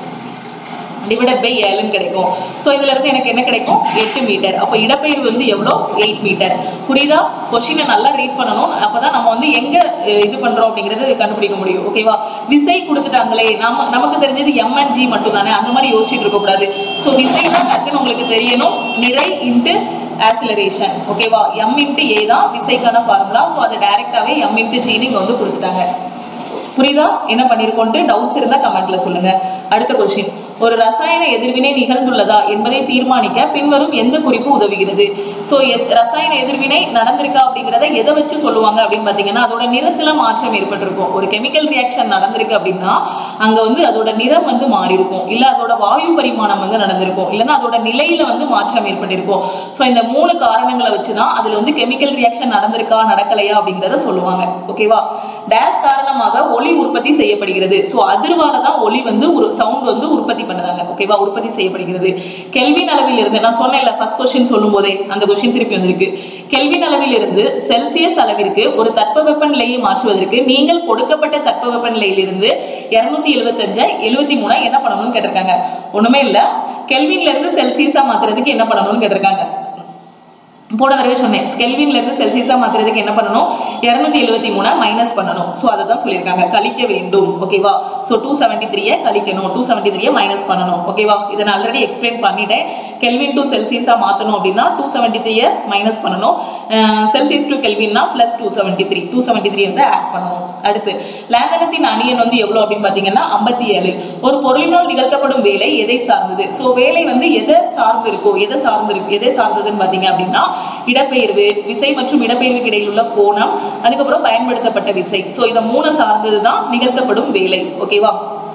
டிவைடட் பை ஏழுன்னு கிடைக்கும் ஸோ இதுல இருந்து எனக்கு என்ன கிடைக்கும் எட்டு மீட்டர் அப்போ இடப்பெயர்வு வந்து எவ்வளோ எயிட் மீட்டர் புரியுதா கொஷினை நல்லா ரீட் பண்ணணும் அப்பதான் நம்ம வந்து எங்க அஹ், இது பண்றோம் அப்படிங்கறது கண்டுபிடிக்க முடியும் ஓகேவா விசை கொடுத்துட்டாங்களே நம்ம நமக்கு தெரிஞ்சது எம் அண்ட் ஜி மட்டும் தானே அந்த மாதிரி யோசிச்சுட்டு இருக்க கூடாது ஸோ விசை தான் டக்குன்னு உங்களுக்கு தெரியணும் நிறை இன்ட்டு ஆசிலரேஷன் ஓகேவா எம் இன்ட்டு ஏ தான் விசைக்கான ஃபார்முலா ஸோ அதை டைரக்டாவே எம் இன்ட்டு ஜின்னு இங்க வந்து கொடுத்துட்டாங்க புரியுதா என்ன பண்ணிருக்கோன்ட்டு டவுட்ஸ் இருந்தா கமெண்ட்ல சொல்லுங்க அடுத்த கொஸ்டின் ஒரு ரசாயன எதிர்வினை நிகழ்ந்துள்ளதா என்பதை தீர்மானிக்க பின்வரும் எந்த குறிப்பு உதவுகிறது ஸோ ரசாயன எதிர்வினை நடந்திருக்கா அப்படிங்கிறத எதை வச்சு சொல்லுவாங்க அப்படின்னு பார்த்தீங்கன்னா அதோட நிறத்துல மாற்றம் ஏற்பட்டிருக்கும் ஒரு கெமிக்கல் ரியாக்ஷன் நடந்திருக்கு அப்படின்னா அங்க வந்து அதோட நிறம் வந்து மாறி இருக்கும் இல்ல அதோட வாயு பரிமாணம் வந்து நடந்திருக்கும் இல்லைன்னா அதோட நிலையில வந்து மாற்றம் ஏற்பட்டிருக்கும் ஸோ இந்த மூணு காரணங்களை வச்சு தான் அதுல வந்து கெமிக்கல் ரியாக்ஷன் நடந்திருக்கா நடக்கலையா அப்படிங்கிறத சொல்லுவாங்க ஓகேவா டேஸ் காரணமாக ஒலி உற்பத்தி செய்யப்படுகிறது ஸோ அதிர்வால தான் ஒலி வந்து ஒரு சவுண்ட் வந்து உற்பத்தி பண்ணுதாங்க ஓகேவா உற்பத்தி செய்யப்படுகிறது கெல்வின் அளவில் இருந்து நான் சொன்னேன்ல ஃபர்ஸ்ட் கொஸ்டின் சொல்லும் போதே அந்த கொஸ்டின் திருப்பி வந்திருக்கு கெல்வின் அளவில் இருந்து செல்சியஸ் அளவிற்கு ஒரு தட்பவெப்ப நிலையை மாற்றுவதற்கு நீங்கள் கொடுக்கப்பட்ட தட்பவெப்ப நிலையிலிருந்து இருநூத்தி எழுபத்தஞ்ச எழுபத்தி மூணா என்ன பண்ணணும்னு கேட்டிருக்காங்க ஒண்ணுமே இல்ல கெல்வின்ல இருந்து செல்சியஸா மாத்துறதுக்கு என்ன பண்ணணும்னு கேட்டிருக்காங்க போன தடவை சொன்னேன் கெல்வின்ல இருந்து செல்சியஸா மாத்துறதுக்கு என்ன பண்ணணும் இருநூத்தி எழுபத்தி மூணா மைனஸ் பண்ணணும் ஸோ அதை தான் சொல்லியிருக்காங்க கழிக்க வேண்டும் ஓகேவா ஸோ டூ செவன்டி த்ரீயை கழிக்கணும் டூ செவன்டி த்ரீயை மைனஸ் பண்ணணும் ஓகேவா இதை நான் ஆல்ரெடி எக்ஸ்பிளைன் பண்ணிட்டேன் கெல்வின் டு செல்சியஸா மாற்றணும் அப்படின்னா டூ செவன்டி த்ரீயை மைனஸ் பண்ணணும் செல்சியஸ் டு கெல்வின்னா plus two seventy three two seventy three வந்து ஆட் பண்ணணும் அடுத்து லேந்தனத்தின் அணியன் வந்து எவ்வளோ அப்படின்னு பார்த்தீங்கன்னா ஐம்பத்தி ஏழு ஒரு பொருளினால் நிகழ்த்தப்படும் வேலை எதை சார்ந்தது ஸோ வேலை வந்து எதை சார்ந்து இருக்கோ எதை சார்ந்து இருக்கு எதை சார்ந்ததுன்னு பார்த்தீங்க அப்படின்னா இடப்பெயர்வு விசை மற்றும் இடப்பெயர்வுக்கு இடையில் உள்ள கோணம் அதுக்கப்புறம் பயன்படுத்தப்பட்ட விசை ஸோ இதை மூணு சார்ந்தது தான் நிகழ்த்தப்படும் வேலை ஓகேவா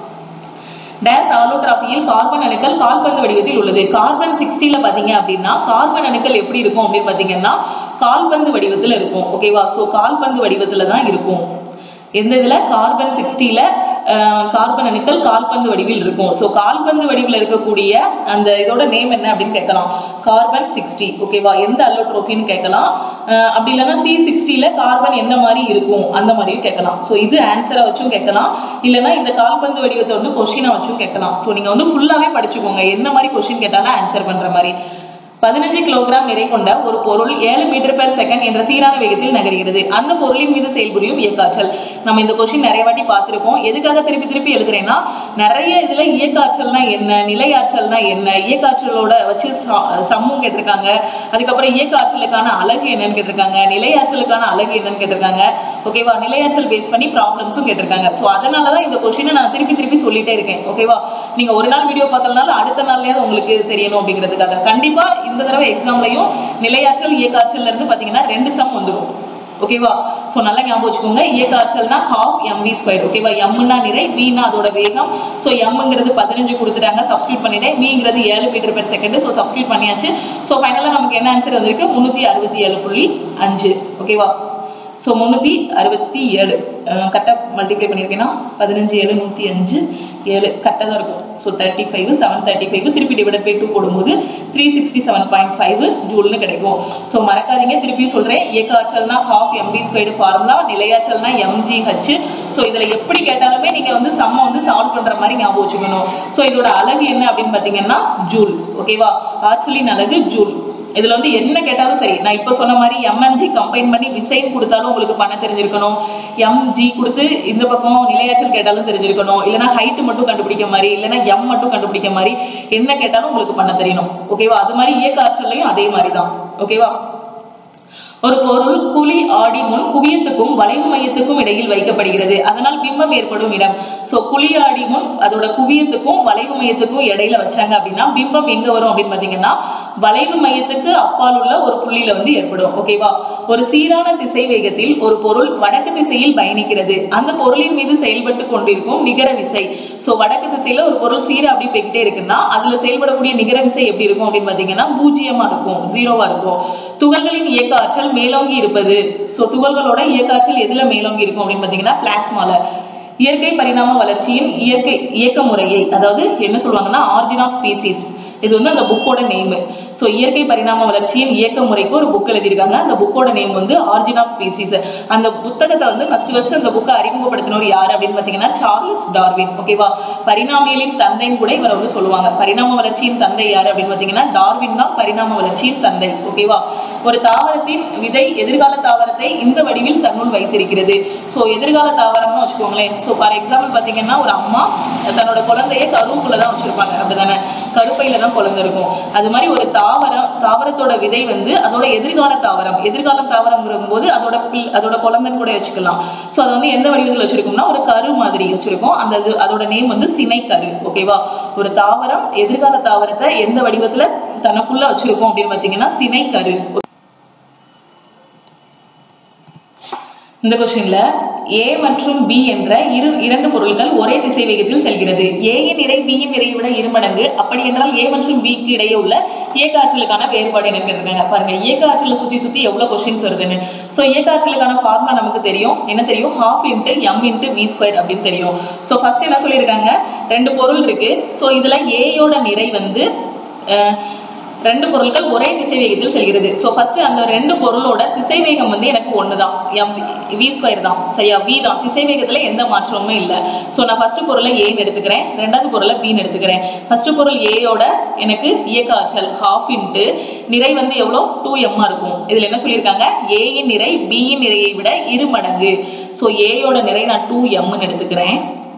டேஸ் ஆலோட்ராபியில் கார்பன் அணுக்கள் கால்பந்து வடிவத்தில் உள்ளது கார்பன் சிக்ஸ்டியில் பார்த்தீங்க அப்படின்னா கார்பன் அணுக்கள் எப்படி இருக்கும் அப்படின்னு பார்த்தீங்கன்னா கால்பந்து வடிவத்தில் இருக்கும் ஓகேவா ஸோ கால்பந்து வடிவத்தில் தான் இருக்கும் எந்த இதில் கார்பன் சிக்ஸ்டியில் கார்பன் அணுக்கள் கால்பந்து வடிவில் இருக்கும் ஸோ கால்பந்து வடிவில் இருக்கக்கூடிய அந்த இதோட நேம் என்ன அப்படின்னு கேட்கலாம் கார்பன் சிக்ஸ்டி ஓகேவா எந்த அல்லோட்ரோபின்னு கேட்கலாம் அஹ் அப்படி இல்லைன்னா சி சிக்ஸ்டியில் கார்பன் என்ன மாதிரி இருக்கும் அந்த மாதிரியும் கேட்கலாம் ஸோ இது ஆன்சரை வச்சும் கேட்கலாம் இல்லைன்னா இந்த கால்பந்து வடிவத்தை வந்து கொஷினை வச்சும் கேட்கலாம் ஸோ நீங்கள் வந்து ஃபுல்லாகவே படிச்சுக்கோங்க என்ன மாதிரி கொஷின் கேட்டாலும் ஆன்சர் பண்ணுற மாதிரி பதினஞ்சு கிலோகிராம் நிறை கொண்ட ஒரு பொருள் ஏழு மீட்டர் பெர் செகண்ட் என்ற சீரான வேகத்தில் நகர்கிறது அந்த பொருளின் மீது செயல்புரியும் இயக்காற்றல் நம்ம இந்த கொஸ்டின் நிறைய வாட்டி பார்த்திருக்கோம் எதுக்காக திருப்பி திருப்பி எழுதுறேன்னா நிறைய இதுல இயக்காற்றல்னா என்ன நிலையாற்றல்னா என்ன இயக்காற்றலோட வச்சு ச- சம்மும் கேட்டிருக்காங்க அதுக்கப்புறம் இயக்காற்றலுக்கான அழகு என்னன்னு கேட்டிருக்காங்க நிலையாற்றலுக்கான அழகு என்னன்னு கேட்டிருக்காங்க ஓகேவா நிலையாற்றல் பேஸ் பண்ணி ப்ராப்ளம்ஸும் கேட்டிருக்காங்க ஸோ அதனால தான் இந்த கொஸ்டினை நான் திருப்பி திருப்பி சொல்லிட்டே இருக்கேன் ஓகேவா நீங்க ஒரு நாள் வீடியோ பார்த்ததுனால அடுத்த நாள்லயாவது உங்களுக்கு தெரியணும் அப்படிங்கிறதுக்காக கண்டிப்பா இந்த தடவை எக்ஸாம்லயும் நிலையாற்றல் இயக்காற்றல்ல இருந்து பாத்தீங்கன்னா ரெண்டு சம் வந்துடும் ஓகேவா ஸோ நல்லா ஞாபகம் வச்சுக்கோங்க இயக்க ஆற்றல்னா ஹாஃப் எம்வி ஸ்கொயர் ஓகேவா எம்னா நிறை வீனா அதோட வேகம் ஸோ எம்ங்கிறது பதினஞ்சு கொடுத்துட்டாங்க சப்ஸ்டியூட் பண்ணிட்டேன் மீங்கிறது ஏழு metre per second so substitute பண்ணியாச்சு ஸோ ஃபைனலாக நமக்கு என்ன ஆன்சர் வந்திருக்கு முந்நூற்றி அறுபத்தி ஏழு புள்ளி அஞ்சு ஓகேவா ஸோ முந்நூற்றி அறுபத்தி ஏழு கரெக்டாக மல்டிப்ளை பண்ணியிருக்கேன்னா பதினஞ்சு ஏழு நூற்றி அஞ்சு ஏழு கரெக்டாக தான் இருக்கும் so thirty five seven thirty five திருப்பி டிவைட் பை டூ போடும்போது three sixty seven point five ஜூல்னு கிடைக்கும் ஸோ மறக்காதீங்க திருப்பி சொல்கிறேன் இயக்க ஆற்றல்னா ஹாஃப் எம்பி ஸ்கொயர்டு ஃபார்முலா நிலையாற்றல்னா எம்ஜிஹெச் ஸோ இதில் எப்படி கேட்டாலுமே நீங்கள் வந்து சம்ம வந்து சால்வ் பண்ணுற மாதிரி ஞாபகம் வச்சுக்கணும் ஸோ இதோட அழகு என்ன அப்படின்னு பார்த்தீங்கன்னா ஜூல் ஓகேவா ஆற்றலின் அழகு ஜூல் இதுல வந்து என்ன கேட்டாலும் சரி நான் இப்போ சொன்ன மாதிரி எம்எம்ஜி கம்பைன் பண்ணி விசைன் கொடுத்தாலும் உங்களுக்கு பண்ண தெரிஞ்சிருக்கணும் எம்ஜி கொடுத்து இந்த பக்கம் நிலையாற்றல் கேட்டாலும் தெரிஞ்சிருக்கணும் இல்லைன்னா ஹைட் மட்டும் கண்டுபிடிக்க மாதிரி இல்லைன்னா எம் மட்டும் கண்டுபிடிக்க மாதிரி என்ன கேட்டாலும் உங்களுக்கு பண்ண தெரியணும் ஓகேவா அது மாதிரி இயக்க ஆற்றல்லையும் அதே மாதிரி தான் ஓகேவா ஒரு பொருள் குழி ஆடி முன் குவியத்துக்கும் வளைவு மையத்துக்கும் இடையில் வைக்கப்படுகிறது அதனால் பிம்பம் ஏற்படும் இடம் சோ குழி ஆடி முன் அதோட குவியத்துக்கும் வளைவு மையத்துக்கும் இடையில வச்சாங்க அப்படின்னா பிம்பம் எங்க வரும் அப்படின்னு பாத்தீங்கன்னா வளைவு மையத்துக்கு அப்பால் உள்ள ஒரு புள்ளியில வந்து ஏற்படும் ஓகேவா ஒரு சீரான திசை வேகத்தில் ஒரு பொருள் வடக்கு திசையில் பயணிக்கிறது அந்த பொருளின் மீது செயல்பட்டு கொண்டிருக்கும் நிகர விசை ஸோ வடக்கு திசையில ஒரு பொருள் சீரா அப்படி போய்கிட்டே இருக்குன்னா அதுல செயல்படக்கூடிய நிகர விசை எப்படி இருக்கும் அப்படின்னு பாத்தீங்கன்னா பூஜ்ஜியமா இருக்கும் ஜீரோவா இருக்கும் துகள்களின் இயக்க ஆற்றல் மேலோங்கி இருப்பது ஸோ துகள்களோட இயக்க ஆற்றல் எதுல மேலோங்கி இருக்கும் அப்படின்னு பாத்தீங்கன்னா பிளாஸ்மால இயற்கை பரிணாம வளர்ச்சியின் இயற்கை இயக்க முறையை அதாவது என்ன சொல்லுவாங்கன்னா ஆர்ஜின் ஆஃப் ஸ்பீசிஸ் இது வந்து அந்த புக்கோட நேம் ஸோ இயற்கை பரிணாம வளர்ச்சியின் இயக்க முறைக்கு ஒரு புக் எழுதியிருக்காங்க அந்த புக்கோட நேம் வந்து ஆர்ஜின் ஆஃப் ஸ்பீசிஸ் அந்த புத்தகத்தை வந்து ஃபர்ஸ்ட் ஃபர்ஸ்ட் அந்த புக்கை அறிமுகப்படுத்தினவர் யார் அப்படின்னு பார்த்தீங்கன்னா சார்லஸ் டார்வின் ஓகேவா பரிணாமியலின் தந்தைன்னு கூட இவரை வந்து சொல்லுவாங்க பரிணாம வளர்ச்சியின் தந்தை யார் அப்படின்னு பார்த்தீங்கன்னா டார்வின் தான் பரிணாம வளர்ச்சியின் தந்தை ஓகேவா ஒரு தாவரத்தின் விதை எதிர்கால தாவரத்தை இந்த வடிவில் தன்னுள் வைத்திருக்கிறது ஸோ எதிர்கால தாவரம்னு வச்சுக்கோங்களேன் ஸோ ஃபார் எக்ஸாம்பிள் பார்த்தீங்கன்னா ஒரு அம்மா தன்னோட குழந்தைய கருவுக்குள்ள தான் வச்சிருப்பாங்க அப்படிதானே கருப்பையில தான் குழந்தை இருக்கும் அது மாதிரி ஒரு தாவரம் தாவரத்தோட விதை வந்து அதோட எதிர்கால தாவரம் எதிர்கால தாவரம்ங்கும் போது அதோட பில் அதோட குழந்தைன்னு கூட வச்சுக்கலாம் ஸோ அதை வந்து எந்த வடிவத்தில் வச்சிருக்கோம்னா ஒரு கரு மாதிரி வச்சிருக்கோம் அந்த இது அதோட நேம் வந்து சினை கரு ஓகேவா ஒரு தாவரம் எதிர்கால தாவரத்தை எந்த வடிவத்துல தனக்குள்ள வச்சிருக்கோம் அப்படின்னு பார்த்தீங்கன்னா சினை கரு இந்த கொஸ்டின்ல ஏ மற்றும் பி என்ற இரு இரண்டு பொருட்கள் ஒரே திசை வேகத்தில் செல்கிறது A யின் நிறை B யின் நிறையை விட இரு மடங்கு அப்படி என்றால் A மற்றும் B க்கு இடையே உள்ள இயக்க ஆற்றலுக்கான வேறுபாடு என்னன்னு கேட்டிருக்காங்க பாருங்க இயக்க ஆற்றலை சுத்தி சுத்தி எவ்வளவு கொஸ்டின்ஸ் வருதுன்னு ஸோ இயக்க ஆற்றலுக்கான ஃபார்முலா நமக்கு தெரியும் என்ன தெரியும் half into M into V square அப்படின்னு தெரியும் ஸோ ஃபர்ஸ்ட் என்ன சொல்லியிருக்காங்க ரெண்டு பொருள் இருக்கு ஸோ இதுல ஏயோட நிறை வந்து அஹ், ரெண்டு பொருட்கள் ஒரே திசை வேகத்தில் செல்கிறது ஸோ ஃபர்ஸ்ட் அந்த ரெண்டு பொருளோட திசை வேகம் வந்து எனக்கு ஒன்று தான் எம் வி ஸ்கொயர் தான் சரியா வி தான் திசை வேகத்தில் எந்த மாற்றமுமே இல்லை ஸோ நான் ஃபர்ஸ்ட் பொருளை ஏன்னு எடுத்துக்கிறேன் ரெண்டாவது பொருளை பின்னு எடுத்துக்கிறேன் ஃபர்ஸ்ட் பொருள் ஏயோட எனக்கு இயக்க ஆற்றல் ஹாஃப் இன்ட்டு நிறை வந்து எவ்வளோ டூ எம்மா இருக்கும் இதில் என்ன சொல்லியிருக்காங்க ஏயின் நிறை பியின் நிறையை விட இரு மடங்கு ஸோ ஏயோட நிறை நான் டூ எம்னு எடுத்துக்கிறேன்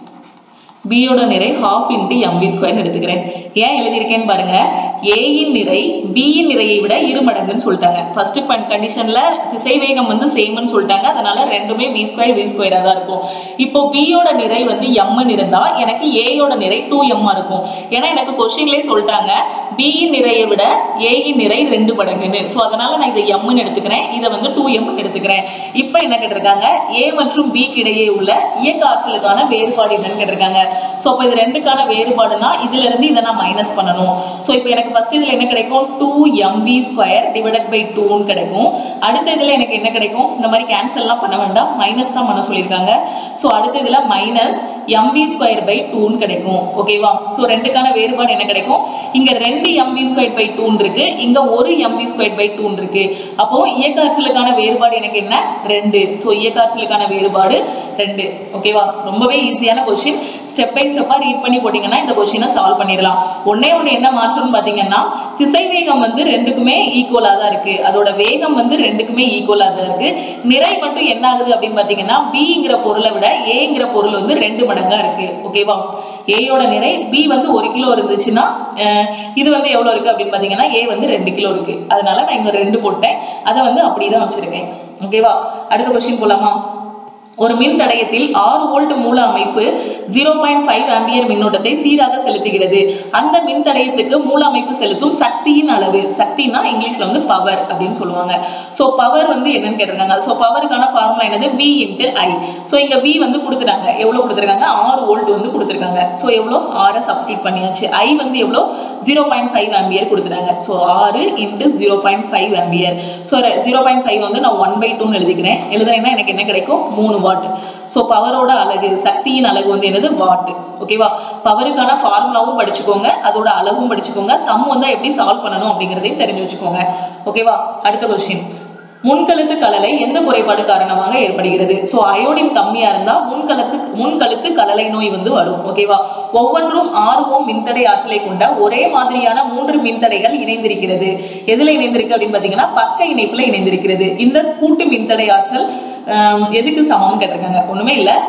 பியோட நிறை ஹாஃப் இன்ட்டு எம்வி ஸ்கொயர்னு எடுத்துக்கிறேன் ஏன் எழுதியிருக்கேன்னு பாருங்க ஏயின் நிறை பியின் நிறையை விட இரு மடங்குன்னு சொல்லிட்டாங்க ஃபர்ஸ்ட் கண்டிஷன்ல திசைவேகம் வந்து சேம்னு சொல்லிட்டாங்க அதனால ரெண்டுமே வி ஸ்கொயர் வி ஸ்கொயரா தான் இருக்கும் இப்போ பியோட நிறை வந்து எம்னு இருந்தா எனக்கு ஏயோட நிறை டூ எம்மா இருக்கும் ஏன்னா எனக்கு கொஸ்டின்லேயே சொல்லிட்டாங்க பியின் நிறையை விட ஏயின் நிறை ரெண்டு மடங்குன்னு ஸோ அதனால நான் இதை எம்னு எடுத்துக்கிறேன் இதை வந்து டூ எம்னு எடுத்துக்கிறேன் இப்போ என்ன கேட்டிருக்காங்க ஏ மற்றும் பிக்கு இடையே உள்ள இயக்க ஆற்றலுக்கான வேறுபாடு என்னன்னு கேட்டிருக்காங்க ஸோ அப்போ இது ரெண்டுக்கான வேறுபாடுனா இதுல இருந்து இதை நான் மைனஸ் பண்ணணும் ஸோ இப்போ எனக்கு ஃபர்ஸ்ட் இதுல என்ன கிடைக்கும் two MV square divided by டூன்னு கிடைக்கும் அடுத்த இதுல எனக்கு என்ன கிடைக்கும் இந்த மாதிரி கேன்சல்லாம் பண்ண வேண்டாம் மைனஸ் தான் பண்ண சொல்லியிருக்காங்க ஸோ அடுத்த இதுல மைனஸ் எம்பி ஸ்கொயர் பை டூன்னு கிடைக்கும் ஓகேவா ஸோ ரெண்டுக்கான வேறுபாடு என்ன கிடைக்கும் இங்க ரெண்டு எம்பி ஸ்கொயர் பை டூன் இருக்கு இங்க ஒரு எம்பி ஸ்கொயர் பை டூன் இருக்கு அப்போ இயக்க ஆற்றலுக்கான வேறுபாடு எனக்கு என்ன ரெண்டு ஸோ இயக்க ஆற்றலுக்கான வேறுபாடு ரெண்டு ஓகேவா ரொம்பவே ஈஸியான கொஸ்டின் ஸ்டெப் பை ஸ்டெப்பாக ரீட் பண்ணி போட்டிங்கன்னா இந்த கொஸ்டினை சால்வ் பண்ணிடலாம் ஒண்ணே ஒன்று என்ன மாற்றம்னு பார்த்தீங்கன்னா திசை வேகம் வந்து ரெண்டுக்குமே ஈக்குவலாக தான் இருக்கு அதோட வேகம் வந்து ரெண்டுக்குமே ஈக்குவலாக தான் இருக்கு நிறை மட்டும் என்ன ஆகுது அப்படின்னு பார்த்தீங்கன்னா பிங்கிற பொருளை விட ஏங்கிற பொருள் வந்து ரெண்டு மடங்கா இருக்கு ஓகேவா ஏயோட நிறை பி வந்து ஒரு கிலோ இருந்துச்சுன்னா அஹ், இது வந்து எவ்வளோ இருக்கு அப்படின்னு பார்த்தீங்கன்னா ஏ வந்து ரெண்டு கிலோ இருக்கு அதனால நான் இங்க ரெண்டு போட்டேன் அதை வந்து அப்படியே தான் வச்சிருக்கேன் ஓகேவா அடுத்த கொஸ்டின் போலாமா ஒரு மின் தடயத்தில் ஆறு வோல்ட் மூல அமைப்பு ஜீரோ பாயிண்ட் ஃபைவ் ஆம்பியர் மின்னோட்டத்தை சீராக செலுத்துகிறது அந்த மின் தடயத்துக்கு மூல அமைப்பு செலுத்தும் சக்தியின் அளவு சக்தினா இங்கிலீஷ்ல வந்து பவர் அப்படின்னு சொல்லுவாங்க ஸோ பவர் வந்து என்னன்னு கேட்டிருக்காங்க ஸோ பவருக்கான ஃபார்முலா என்னது வி இன்ட்டு ஐ ஸோ இங்க வி வந்து கொடுத்துட்டாங்க எவ்வளோ கொடுத்துருக்காங்க ஆறு வோல்ட் வந்து கொடுத்துருக்காங்க ஸோ எவ்வளோ ஆறை சப்ஸ்டியூட் பண்ணியாச்சு ஐ வந்து எவ்வளோ ஜீரோ பாயிண்ட் ஃபைவ் ஆம்பியர் கொடுத்துட்டாங்க ஸோ ஆறு into zero point five ampere so zero point five வந்து நான் ஒன் பை டூன்னு எழுதிக்கிறேன் எழுதுறேன்னா எனக்கு என்ன கிடைக்கும் மூணு வாட் ஸோ பவரோட அலகு சக்தியின் அலகு வந்து என்னது வாட் ஓகேவா பவருக்கான ஃபார்முலாவும் படிச்சுக்கோங்க அதோட அளவும் படிச்சுக்கோங்க சம் வந்து எப்படி சால்வ் பண்ணணும் அப்படிங்கிறதையும் தெரிஞ்சு வச்சுக்கோங்க ஓகேவா அடுத்த கொஸ்டின் முன்கழுத்து கலலை எந்த குறைபாடு காரணமாக ஏற்படுகிறது ஸோ அயோடின் கம்மியா இருந்தா முன்கழுத்து முன்கழுத்து கலலை நோய் வந்து வரும் ஓகேவா ஒவ்வொன்றும் ஆறு ஓம் மின்தடை ஆற்றலை கொண்ட ஒரே மாதிரியான மூன்று மின்தடைகள் இணைந்திருக்கிறது எதுல இணைந்திருக்கு அப்படின்னு பாத்தீங்கன்னா பக்க இணைப்புல இணைந்திருக்கிறது இந்த கூட்டு மின்தடை ஆற்றல் ஆம், எதுக்கு சமம்னு கேட்டிருக்காங்க ஒண்ணுமே இல்ல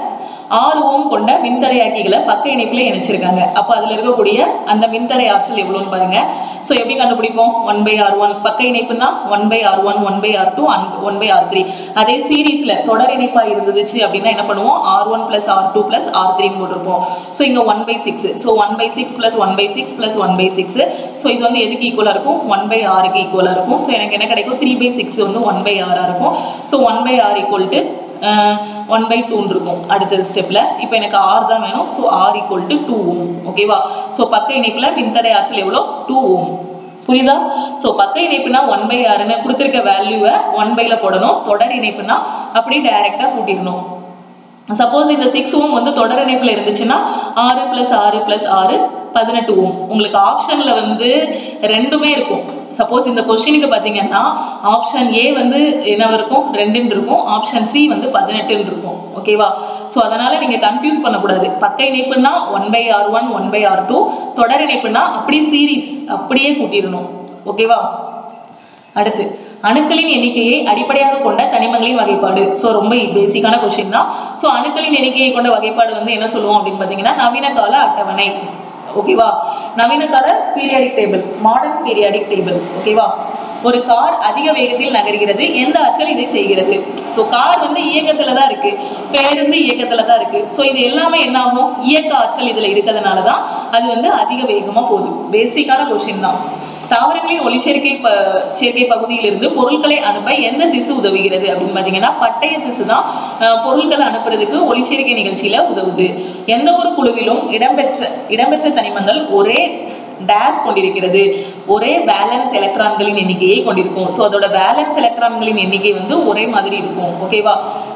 ஆறு ஓம் கொண்ட மின்தடையாக்கிகளை பக்க இணைப்புல இணைச்சிருக்காங்க அப்ப அதுல இருக்கக்கூடிய அந்த மின்தடை ஆற்றல் எவ்வளவுன்னு பாருங்க ஸோ எப்படி கண்டுபிடிப்போம் ஒன் பை ஆர் ஒன் பக்க இணைப்புனா one by R one one by R two one by R three அதே சீரீஸ்ல தொடர் இணைப்பா இருந்துச்சு அப்படின்னா என்ன பண்ணுவோம் R one plus R two plus R த்ரீன்னு போட்டிருப்போம் ஸோ இங்க one by six so one by six plus one by six plus one by six so இது வந்து எதுக்கு ஈக்குவலா இருக்கும் ஒன் பை ஆருக்கு ஈக்குவலா இருக்கும் ஸோ எனக்கு என்ன கிடைக்கும் த்ரீ பை சிக்ஸ் வந்து ஒன் பை ஆரா இருக்கும் so one by R equal to one by டூன்னு இருக்கும் அடுத்த ஸ்டெப்பில் இப்போ எனக்கு ஆர் தான் வேணும் so R equal to two ohm ஓகேவா ஸோ பக்க இணைப்பில் மின்தடை ஆற்றல் எவ்வளோ டூ ஓம் புரியுதா ஸோ பக்க இணைப்புனா ஒன் பை ஆறுன்னு கொடுத்துருக்க வேல்யூவை ஒன் பைல போடணும் தொடர் இணைப்புனா அப்படியே டைரெக்டாக கூட்டிடணும் சப்போஸ் இந்த சிக்ஸ் ஓம் வந்து தொடர் இணைப்புல இருந்துச்சுன்னா ஆறு பிளஸ் ஆறு பிளஸ் ஆறு பதினெட்டு ஓம் உங்களுக்கு ஆப்ஷன்ல வந்து ரெண்டுமே இருக்கும் சப்போஸ் இந்த கொஸ்டினுக்கு பார்த்தீங்கன்னா ஆப்ஷன் ஏ வந்து என்ன இருக்கும் ரெண்டுன்னு இருக்கும் ஆப்ஷன் சி வந்து பதினெட்டுன்னு இருக்கும் ஓகேவா ஸோ அதனால நீங்க கன்ஃபியூஸ் பண்ணக்கூடாது பக்க இணைப்புனா one by R one one by R two தொடர் இணைப்புனா அப்படியே சீரீஸ் அப்படியே கூட்டிடணும் ஓகேவா அடுத்து அணுக்களின் எண்ணிக்கையை அடிப்படையாக கொண்ட தனிமங்களின் வகைப்பாடு ஸோ ரொம்ப பேசிக்கான கொஸ்டின் தான் ஸோ அணுக்களின் எண்ணிக்கையை கொண்ட வகைப்பாடு வந்து என்ன சொல்லுவோம் அப்படின்னு பார்த்தீங்கன்னா நவீன கால அட்டவணை ஓகேவா நவீன கால periodic table modern periodic table ஓகேவா ஒரு கார் அதிக வேகத்தில் நகர்கிறது எந்த ஆற்றல் இதை செய்கிறது ஸோ கார் வந்து இயக்கத்துல தான் இருக்கு பேருந்து இயக்கத்துல தான் இருக்கு ஸோ இது எல்லாமே என்ன ஆகும் இயக்க ஆற்றல் இதுல இருக்கிறதுனால தான் அது வந்து அதிக வேகமா போகுது பேசிக்கான கொஸ்டின் தான் தாவரங்களின் ஒளிச்சேர்க்கை ப சேர்க்கை பகுதியிலிருந்து பொருட்களை அனுப்ப எந்த திசு உதவுகிறது அப்படின்னு பார்த்தீங்கன்னா பட்டய திசு தான் அஹ், பொருட்களை அனுப்புறதுக்கு ஒளிச்சேர்க்கை நிகழ்ச்சியில உதவுது எந்த ஒரு குழுவிலும் இடம்பெற்ற இடம்பெற்ற தனிமங்கள் ஒரே டேஸ் கொண்டிருக்கிறது ஒரே வேலன்ஸ் எலக்ட்ரான்களின் எண்ணிக்கையை கொண்டிருக்கும் ஸோ அதோட வேலன்ஸ் எலக்ட்ரான்களின் எண்ணிக்கை வந்து ஒரே மாதிரி இருக்கும் ஓகேவா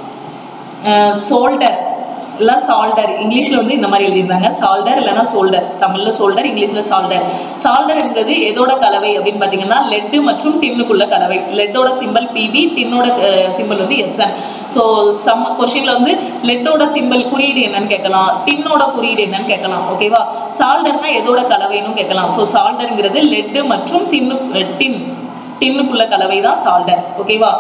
சோல்டர் இல்லை சால்டர் இங்கிலீஷில் வந்து இந்த மாதிரி எழுதியிருந்தாங்க சால்டர் இல்லைன்னா சோல்டர் தமிழில் சோல்டர் இங்கிலீஷில் சால்டர் சால்டர்ன்றது எதோட கலவை அப்படின்னு பார்த்தீங்கன்னா லெட்டு மற்றும் டின்னுக்குள்ள கலவை லெட்டோட சிம்பல் பிபி டின்னோட சிம்பல் வந்து எஸ்என் ஸோ சம் கொஷினில் வந்து லெட்டோட சிம்பல் குறியீடு என்னன்னு கேட்கலாம் டின்னோட குறியீடு என்னன்னு கேட்கலாம் ஓகேவா சால்டர்னா எதோட கலவைன்னு கேட்கலாம் ஸோ சால்டருங்கிறது லெட்டு மற்றும் டின்னு டின் டின்னுக்குள்ள கலவை தான் சால்டர் ஓகேவா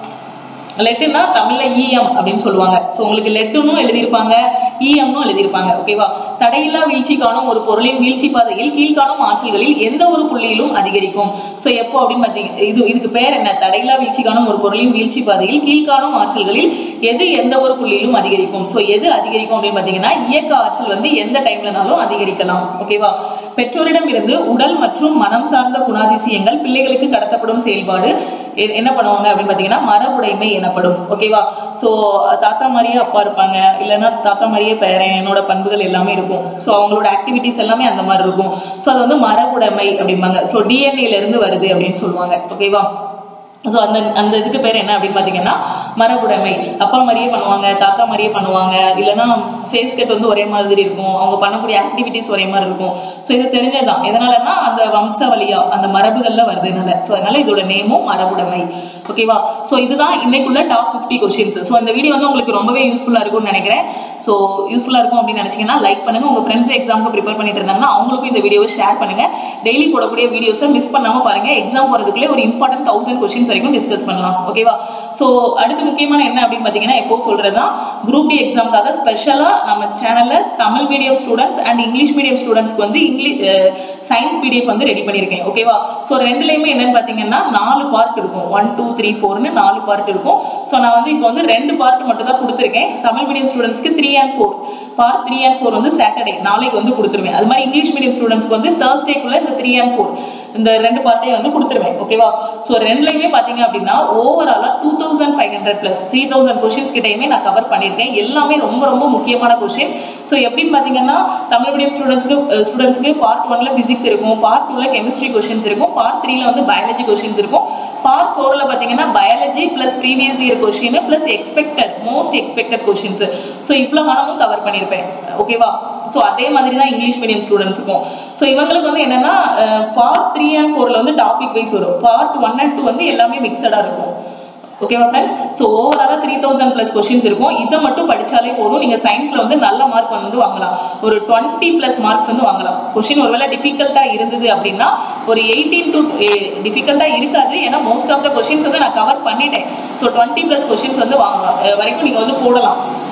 லெட்டுனா தமிழ்ல ஈஎம் அப்படின்னு சொல்லுவாங்க ஸோ உங்களுக்கு லெட்டுன்னு எழுதியிருப்பாங்க ஈஎம்னு எழுதியிருப்பாங்க ஓகேவா தடையில்லா வீழ்ச்சி காணும் ஒரு பொருளின் வீழ்ச்சி பாதையில் கீழ்காணும் ஆற்றல்களில் எந்த ஒரு புள்ளியிலும் அதிகரிக்கும் ஸோ எப்போ அப்படின்னு பார்த்தீங்க இது இதுக்கு பேர் என்ன தடையில்லா வீழ்ச்சி காணும் ஒரு பொருளின் வீழ்ச்சி பாதையில் கீழ்காணும் ஆற்றல்களில் எது எந்த ஒரு புள்ளியிலும் அதிகரிக்கும் ஸோ எது அதிகரிக்கும் அப்படின்னு பார்த்தீங்கன்னா இயக்க ஆற்றல் வந்து எந்த டைம்லனாலும் அதிகரிக்கலாம் ஓகேவா பெற்றோரிடம் இருந்து உடல் மற்றும் மனம் சார்ந்த குணாதிசயங்கள் பிள்ளைகளுக்கு கடத்தப்படும் செயல்பாடு எ- என்ன பண்ணுவாங்க அப்படின்னு பார்த்தீங்கன்னா மரபுடைமை எனப்படும் ஓகேவா ஸோ தாத்தா மாதிரியே அப்பா இருப்பாங்க இல்லைன்னா தாத்தா மாதிரியே பேரன் என்னோட பண்புகள் எல்லாமே இருக்கும் ஸோ அவங்களோட ஆக்டிவிட்டிஸ் எல்லாமே அந்த மாதிரி இருக்கும் ஸோ அது வந்து மரபுடைமை அப்படிம்பாங்க ஸோ டிஎன்ஏல இருந்து வருது அப்படின்னு சொல்லுவாங்க ஓகேவா ஸோ அந்த அந்த இதுக்கு பேர் என்ன அப்படின்னு பார்த்தீங்கன்னா மரபுடைமை அப்பா மாதிரியே பண்ணுவாங்க தாத்தா மாதிரியே பண்ணுவாங்க இல்லைன்னா ஃபேஸ் கட் வந்து ஒரே மாதிரி இருக்கும் அவங்க பண்ணக்கூடிய ஆக்டிவிட்டிஸ் ஒரே மாதிரி இருக்கும் ஸோ இது தெரிஞ்சதுதான் எதனாலன்னா அந்த வம்சாவளியா அந்த மரபுகளில் வருதுனால ஸோ அதனால இதோட நேமும் மரபுடைமை ஓகேவா ஸோ இதுதான் இன்னைக்குள்ள டாப் ஃபிஃப்டி கொஸ்டின்ஸ் ஸோ இந்த வீடியோ வந்து உங்களுக்கு ரொம்பவே யூஸ்ஃபுல்லாக இருக்கும்னு நினைக்கிறேன் ஸோ யூஸ்ஃபுல்லாக இருக்கும் அப்படின்னு நினச்சிங்கன்னா லைக் பண்ணுங்க உங்கள் ஃப்ரெண்ட்ஸ் எக்ஸாமுக்கு ப்ரிப்பேர் பண்ணிட்டு இருந்தாங்கன்னா அவங்களுக்கும் இந்த வீடியோவை ஷேர் பண்ணுங்க டெய்லி போடக்கூடிய வீடியோஸை மிஸ் பண்ணாம பாருங்க எக்ஸாம் போகிறதுக்குள்ளே ஒரு இம்பார்ட்டன்ட் தௌசண்ட் கொஸ்டின்ஸ் வரைக்கும் டிஸ்கஸ் பண்ணலாம் ஓகேவா ஸோ அடுத்து முக்கியமான என்ன அப்படின்னு பார்த்தீங்கன்னா எப்போ சொல்கிறது தான் குரூப் டி எக்ஸாமுக்காக ஸ்பெஷலாக நம்ம சேனலில் Tamil medium students and English medium ஸ்டூடெண்ட்ஸ்க்கு வந்து இங்கிலீஷ் சயின்ஸ் பிடிஎஃப் வந்து ரெடி பண்ணியிருக்கேன் ஓகேவா ஸோ ரெண்டுலேயுமே என்னன்னு பார்த்தீங்கன்னா நாலு பார்ட் இருக்கும் ஒன் டூ த்ரீ ஃபோர்னு நாலு பார்ட் இருக்கும் ஸோ நான் வந்து இப்போ வந்து ரெண்டு பார்ட் மட்டும் தான் கொடுத்துருக்கேன் தமிழ் மீடியம் ஸ்டூடெண்ட்ஸ்க்கு three and four part three and four வந்து சாட்டர்டே நாளைக்கு வந்து கொடுத்துருவேன் அது மாதிரி இங்கிலீஷ் மீடியம் ஸ்டூடெண்ட்ஸ்க்கு வந்து தேர்ஸ்டேக்குள்ள இந்த த்ரீ அண்ட் ஃபோர் இந்த ரெண்டு பார்ட்டையும் வந்து கொடுத்துருவேன் ஓகேவா ஸோ ரெண்டுலையுமே பார்த்தீங்க அப்படின்னா ஓவராலாக two thousand five hundred plus three thousand questions கிட்டையுமே நான் கவர் பண்ணியிருக்கேன் எல்லாமே ரொம்ப ரொம்ப முக்கியமான கொஷின் ஸோ எப்படின்னு பார்த்தீங்கன்னா தமிழ் மீடியம் ஸ்டூடெண்ட்ஸ்க்கு ஸ்டூடெண்ட்ஸ்க்கு பார்ட் ஒன்ல ஃபிசிக்ஸ் இருக்கும் பார்ட் டூல கெமிஸ்ட்ரி கொஷின்ஸ் இருக்கும் பார்ட் த்ரீல வந்து பயாலஜி கொஷின்ஸ் இருக்கும் பார்ட் ஃபோர்ல பார்த்தீங்கன்னா biology plus previous year question plus expected most expected questions so இவ்வளோ காலமும் கவர் பண்ணியிருப்பேன் ஓகேவா ஸோ அதே மாதிரி தான் இங்கிலீஷ் மீடியம் ஸ்டூடெண்ட்ஸுக்கும் ஸோ இவங்களுக்கு வந்து என்னன்னா பார்ட் த்ரீ அண்ட் ஃபோரில் வந்து டாபிக் வைஸ் வரும் பார்ட் ஒன் அண்ட் டூ வந்து எல்லாமே மிக்சடாக இருக்கும் ஓகேவா ஃப்ரெண்ட்ஸ் ஸோ ஓவராலாக த்ரீ தௌசண்ட் ப்ளஸ் கொஸ்டின்ஸ் இருக்கும் இதை மட்டும் படிச்சாலே போதும் நீங்கள் சயின்ஸில் வந்து நல்ல மார்க் வந்து வாங்கலாம் ஒரு டுவெண்ட்டி ப்ளஸ் மார்க்ஸ் வந்து வாங்கலாம் கொஷின் ஒருவேளை டிஃபிகல்ட்டாக இருந்தது அப்படின்னா ஒரு எயிட்டீன் டு டிஃபிகல்ட்டாக இருக்காது ஏன்னா மோஸ்ட் ஆஃப் த கொஷின்ஸ் வந்து நான் கவர் பண்ணிட்டேன் ஸோ டுவெண்ட்டி ப்ளஸ் கொஷின்ஸ் வந்து வாங்கலாம் அஹ் வரைக்கும் நீங்கள் வந்து போடலாம்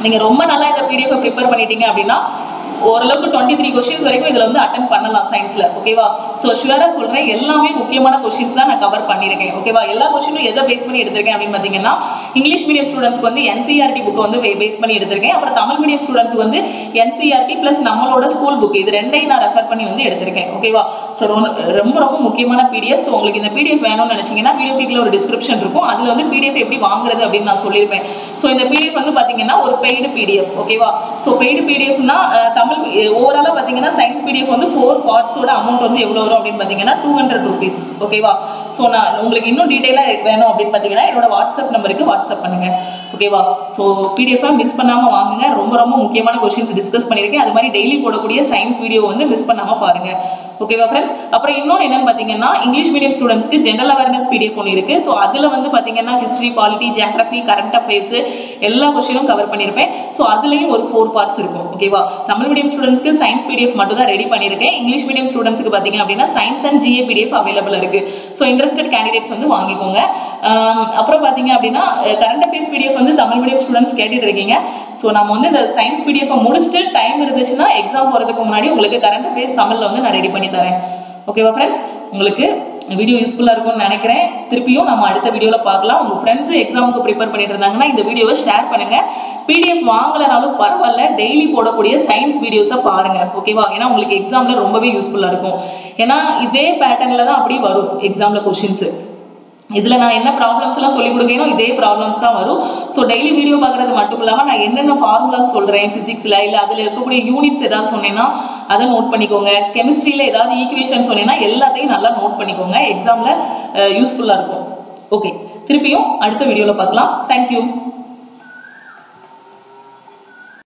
நீங்க ரொம்ப நாளா இந்த பிடிஎஃப் ப்ரிப்பேர் பண்ணிட்டீங்க அப்படின்னா ஓரளவுக்கு டுவெண்ட்டி த்ரீ கொஸ்டின்ஸ் வரைக்கும் இதுல வந்து அட்டன் பண்ணலாம் சயின்ஸ்ல ஓகேவா ஸோ ஷுவரா சொல்றேன் எல்லாமே முக்கியமான கொஸ்டின்ஸ் தான் நான் கவர் பண்ணியிருக்கேன் ஓகேவா எல்லா கொஸ்டினும் எதை பேஸ் பண்ணி எடுத்திருக்கேன் அப்படின்னு பாத்தீங்கன்னா இங்கிலீஷ் மீடியம் ஸ்டூடெண்ட்ஸ்க்கு வந்து என்சிஆர்டி புக் வந்து பேஸ் பண்ணி எடுத்திருக்கேன் அப்புறம் தமிழ் மீடியம் ஸ்டூடெண்ட்ஸ்க்கு வந்து என்சிஆர்டி பிளஸ் நம்மளோட ஸ்கூல் புக் இது ரெண்டையும் நான் ரெஃபர் பண்ணி வந்து எடுத்திருக்கேன் ஓகேவா ஸோ ரொம்ப ரொம்ப முக்கியமான பிடிஎஃப் ஸோ உங்களுக்கு இந்த பிடிஎஃப் வேணும்னு நினைச்சீங்கன்னா வீடியோ கீழே ஒரு டிஸ்கிரிப்ஷன் இருக்கும் அதுல வந்து பிடிஎஃப் எப்படி வாங்குறது அப்படின்னு நான் சொல்லியிருப்பேன் ஸோ இந்த பிடிஎஃப் வந்து பாத்தீங்கன்னா ஒரு பெய்டு பிடிஎஃப் ஓகேவா ஸோ பெய்டு பிடிஎஃப்னா தமிழ் ஓவராலாக பார்த்தீங்கன்னா சயின்ஸ் பிடிஎஃப் வந்து ஃபோர் பார்ட்ஸோட அமௌண்ட் வந்து எவ்வளோ வரும் அப்படின்னு பார்த்தீங்கன்னா டூ ஹண்ட்ரட் ருபீஸ் ஓகேவா ஸோ நான் உங்களுக்கு இன்னும் டீட்டெயிலாக வேணும் அப்படின்னு பார்த்தீங்கன்னா என்னோட வாட்ஸ்அப் நம்பருக்கு வாட்ஸ்அப் பண்ணுங்க ஓகேவா ஸோ பிடிஎஃபாக மிஸ் பண்ணாமல் வாங்குங்க ரொம்ப ரொம்ப முக்கியமான கொஸ்டின்ஸ் டிஸ்கஸ் பண்ணியிருக்கேன் அது மாதிரி டெய்லி போடக்கூடிய சயின்ஸ் வீடியோ வந்து மிஸ் பண்ணாமல் பாருங்க ஓகேவா ஃப்ரெண்ட்ஸ் அப்புறம் இன்னொன்று என்னன்னு பார்த்தீங்கன்னா இங்கிலீஷ் மீடியம் ஸ்டூடெண்ட்ஸ்க்கு ஜென்ரல் அவேர்னஸ் பிடிஎஃப் ஒன்று இருக்குது ஸோ அதில் வந்து பார்த்தீங்கன்னா history polity geography current affairs எல்லா கொஸ்டினும் கவர் பண்ணியிருப்பேன் ஸோ அதுலேயும் ஒரு ஃபோர் பார்ட்ஸ் இருக்கும் ஓகேவா தமிழ் மீடியம் ஸ்டூடெண்ட்ஸ்க்கு சயின்ஸ் பிடிஎஃப் மட்டும் தான் ரெடி பண்ணியிருக்கேன் இங்கிலீஷ் மீடியம் ஸ்டூடெண்ட்ஸ்க்கு பார்த்தீங்க அப்படின்னா science and GA PDF available இருக்கு ஸோ இன்ட்ரெஸ்டட் கேண்டிடேட்ஸ் வந்து வாங்கிக்கோங்க ஆம், அப்புறம் பார்த்தீங்க அப்படின்னா கரண்ட் அஃபேர்ஸ் பிடிஎஃப் வந்து தமிழ் மீடியம் ஸ்டூடெண்ட்ஸ் கேட்டுட்டு இருக்கீங்க ஸோ நம்ம வந்து இந்த சயின்ஸ் பிடிஎஃப் முடிச்சுட்டு டைம் இருந்துச்சுன்னா எக்ஸாம் போகிறதுக்கு முன்னாடி உங்களுக்கு கரண்ட் அஃபேர்ஸ் தமிழில் வந்து நான் ரெடி பண்ணி தரேன் ஓகேவா ஃப்ரெண்ட்ஸ் உங்களுக்கு வீடியோ யூஸ்ஃபுல்லாக இருக்கும்னு நினைக்கிறேன் திருப்பியும் நம்ம அடுத்த வீடியோவில் பார்க்கலாம் உங்கள் ஃப்ரெண்ட்ஸும் எக்ஸாமுக்கு ப்ரிப்பேர் பண்ணிட்டு இருந்தாங்கன்னா இந்த வீடியோவை ஷேர் பண்ணுங்க பிடிஎஃப் வாங்கலைனாலும் பரவாயில்ல டெய்லி போடக்கூடிய சயின்ஸ் வீடியோஸை பாருங்க ஓகேவா ஏன்னா உங்களுக்கு எக்ஸாமில் ரொம்பவே யூஸ்ஃபுல்லாக இருக்கும் ஏன்னா இதே பேட்டர்னில் தான் அப்படியே வரும் எக்ஸாமில் கொஷின்ஸு இதில் நான் என்ன ப்ராப்ளம்ஸ் எல்லாம் சொல்லி கொடுக்கணும் இதே ப்ராப்ளம்ஸ் தான் வரும் ஸோ டெய்லி வீடியோ பார்க்குறது மட்டும் இல்லாமல் நான் என்னென்ன ஃபார்முலாஸ் சொல்கிறேன் ஃபிசிக்ஸில் இல்லை அதில் இருக்கக்கூடிய யூனிட்ஸ் ஏதாவது சொன்னேன்னா அதை நோட் பண்ணிக்கோங்க கெமிஸ்ட்ரியில் ஏதாவது ஈக்குவேஷன் சொன்னேன்னா எல்லாத்தையும் நல்லா நோட் பண்ணிக்கோங்க எக்ஸாமில் யூஸ்ஃபுல்லாக இருக்கும் ஓகே திருப்பியும் அடுத்த வீடியோவில் பார்க்கலாம் தேங்க்யூ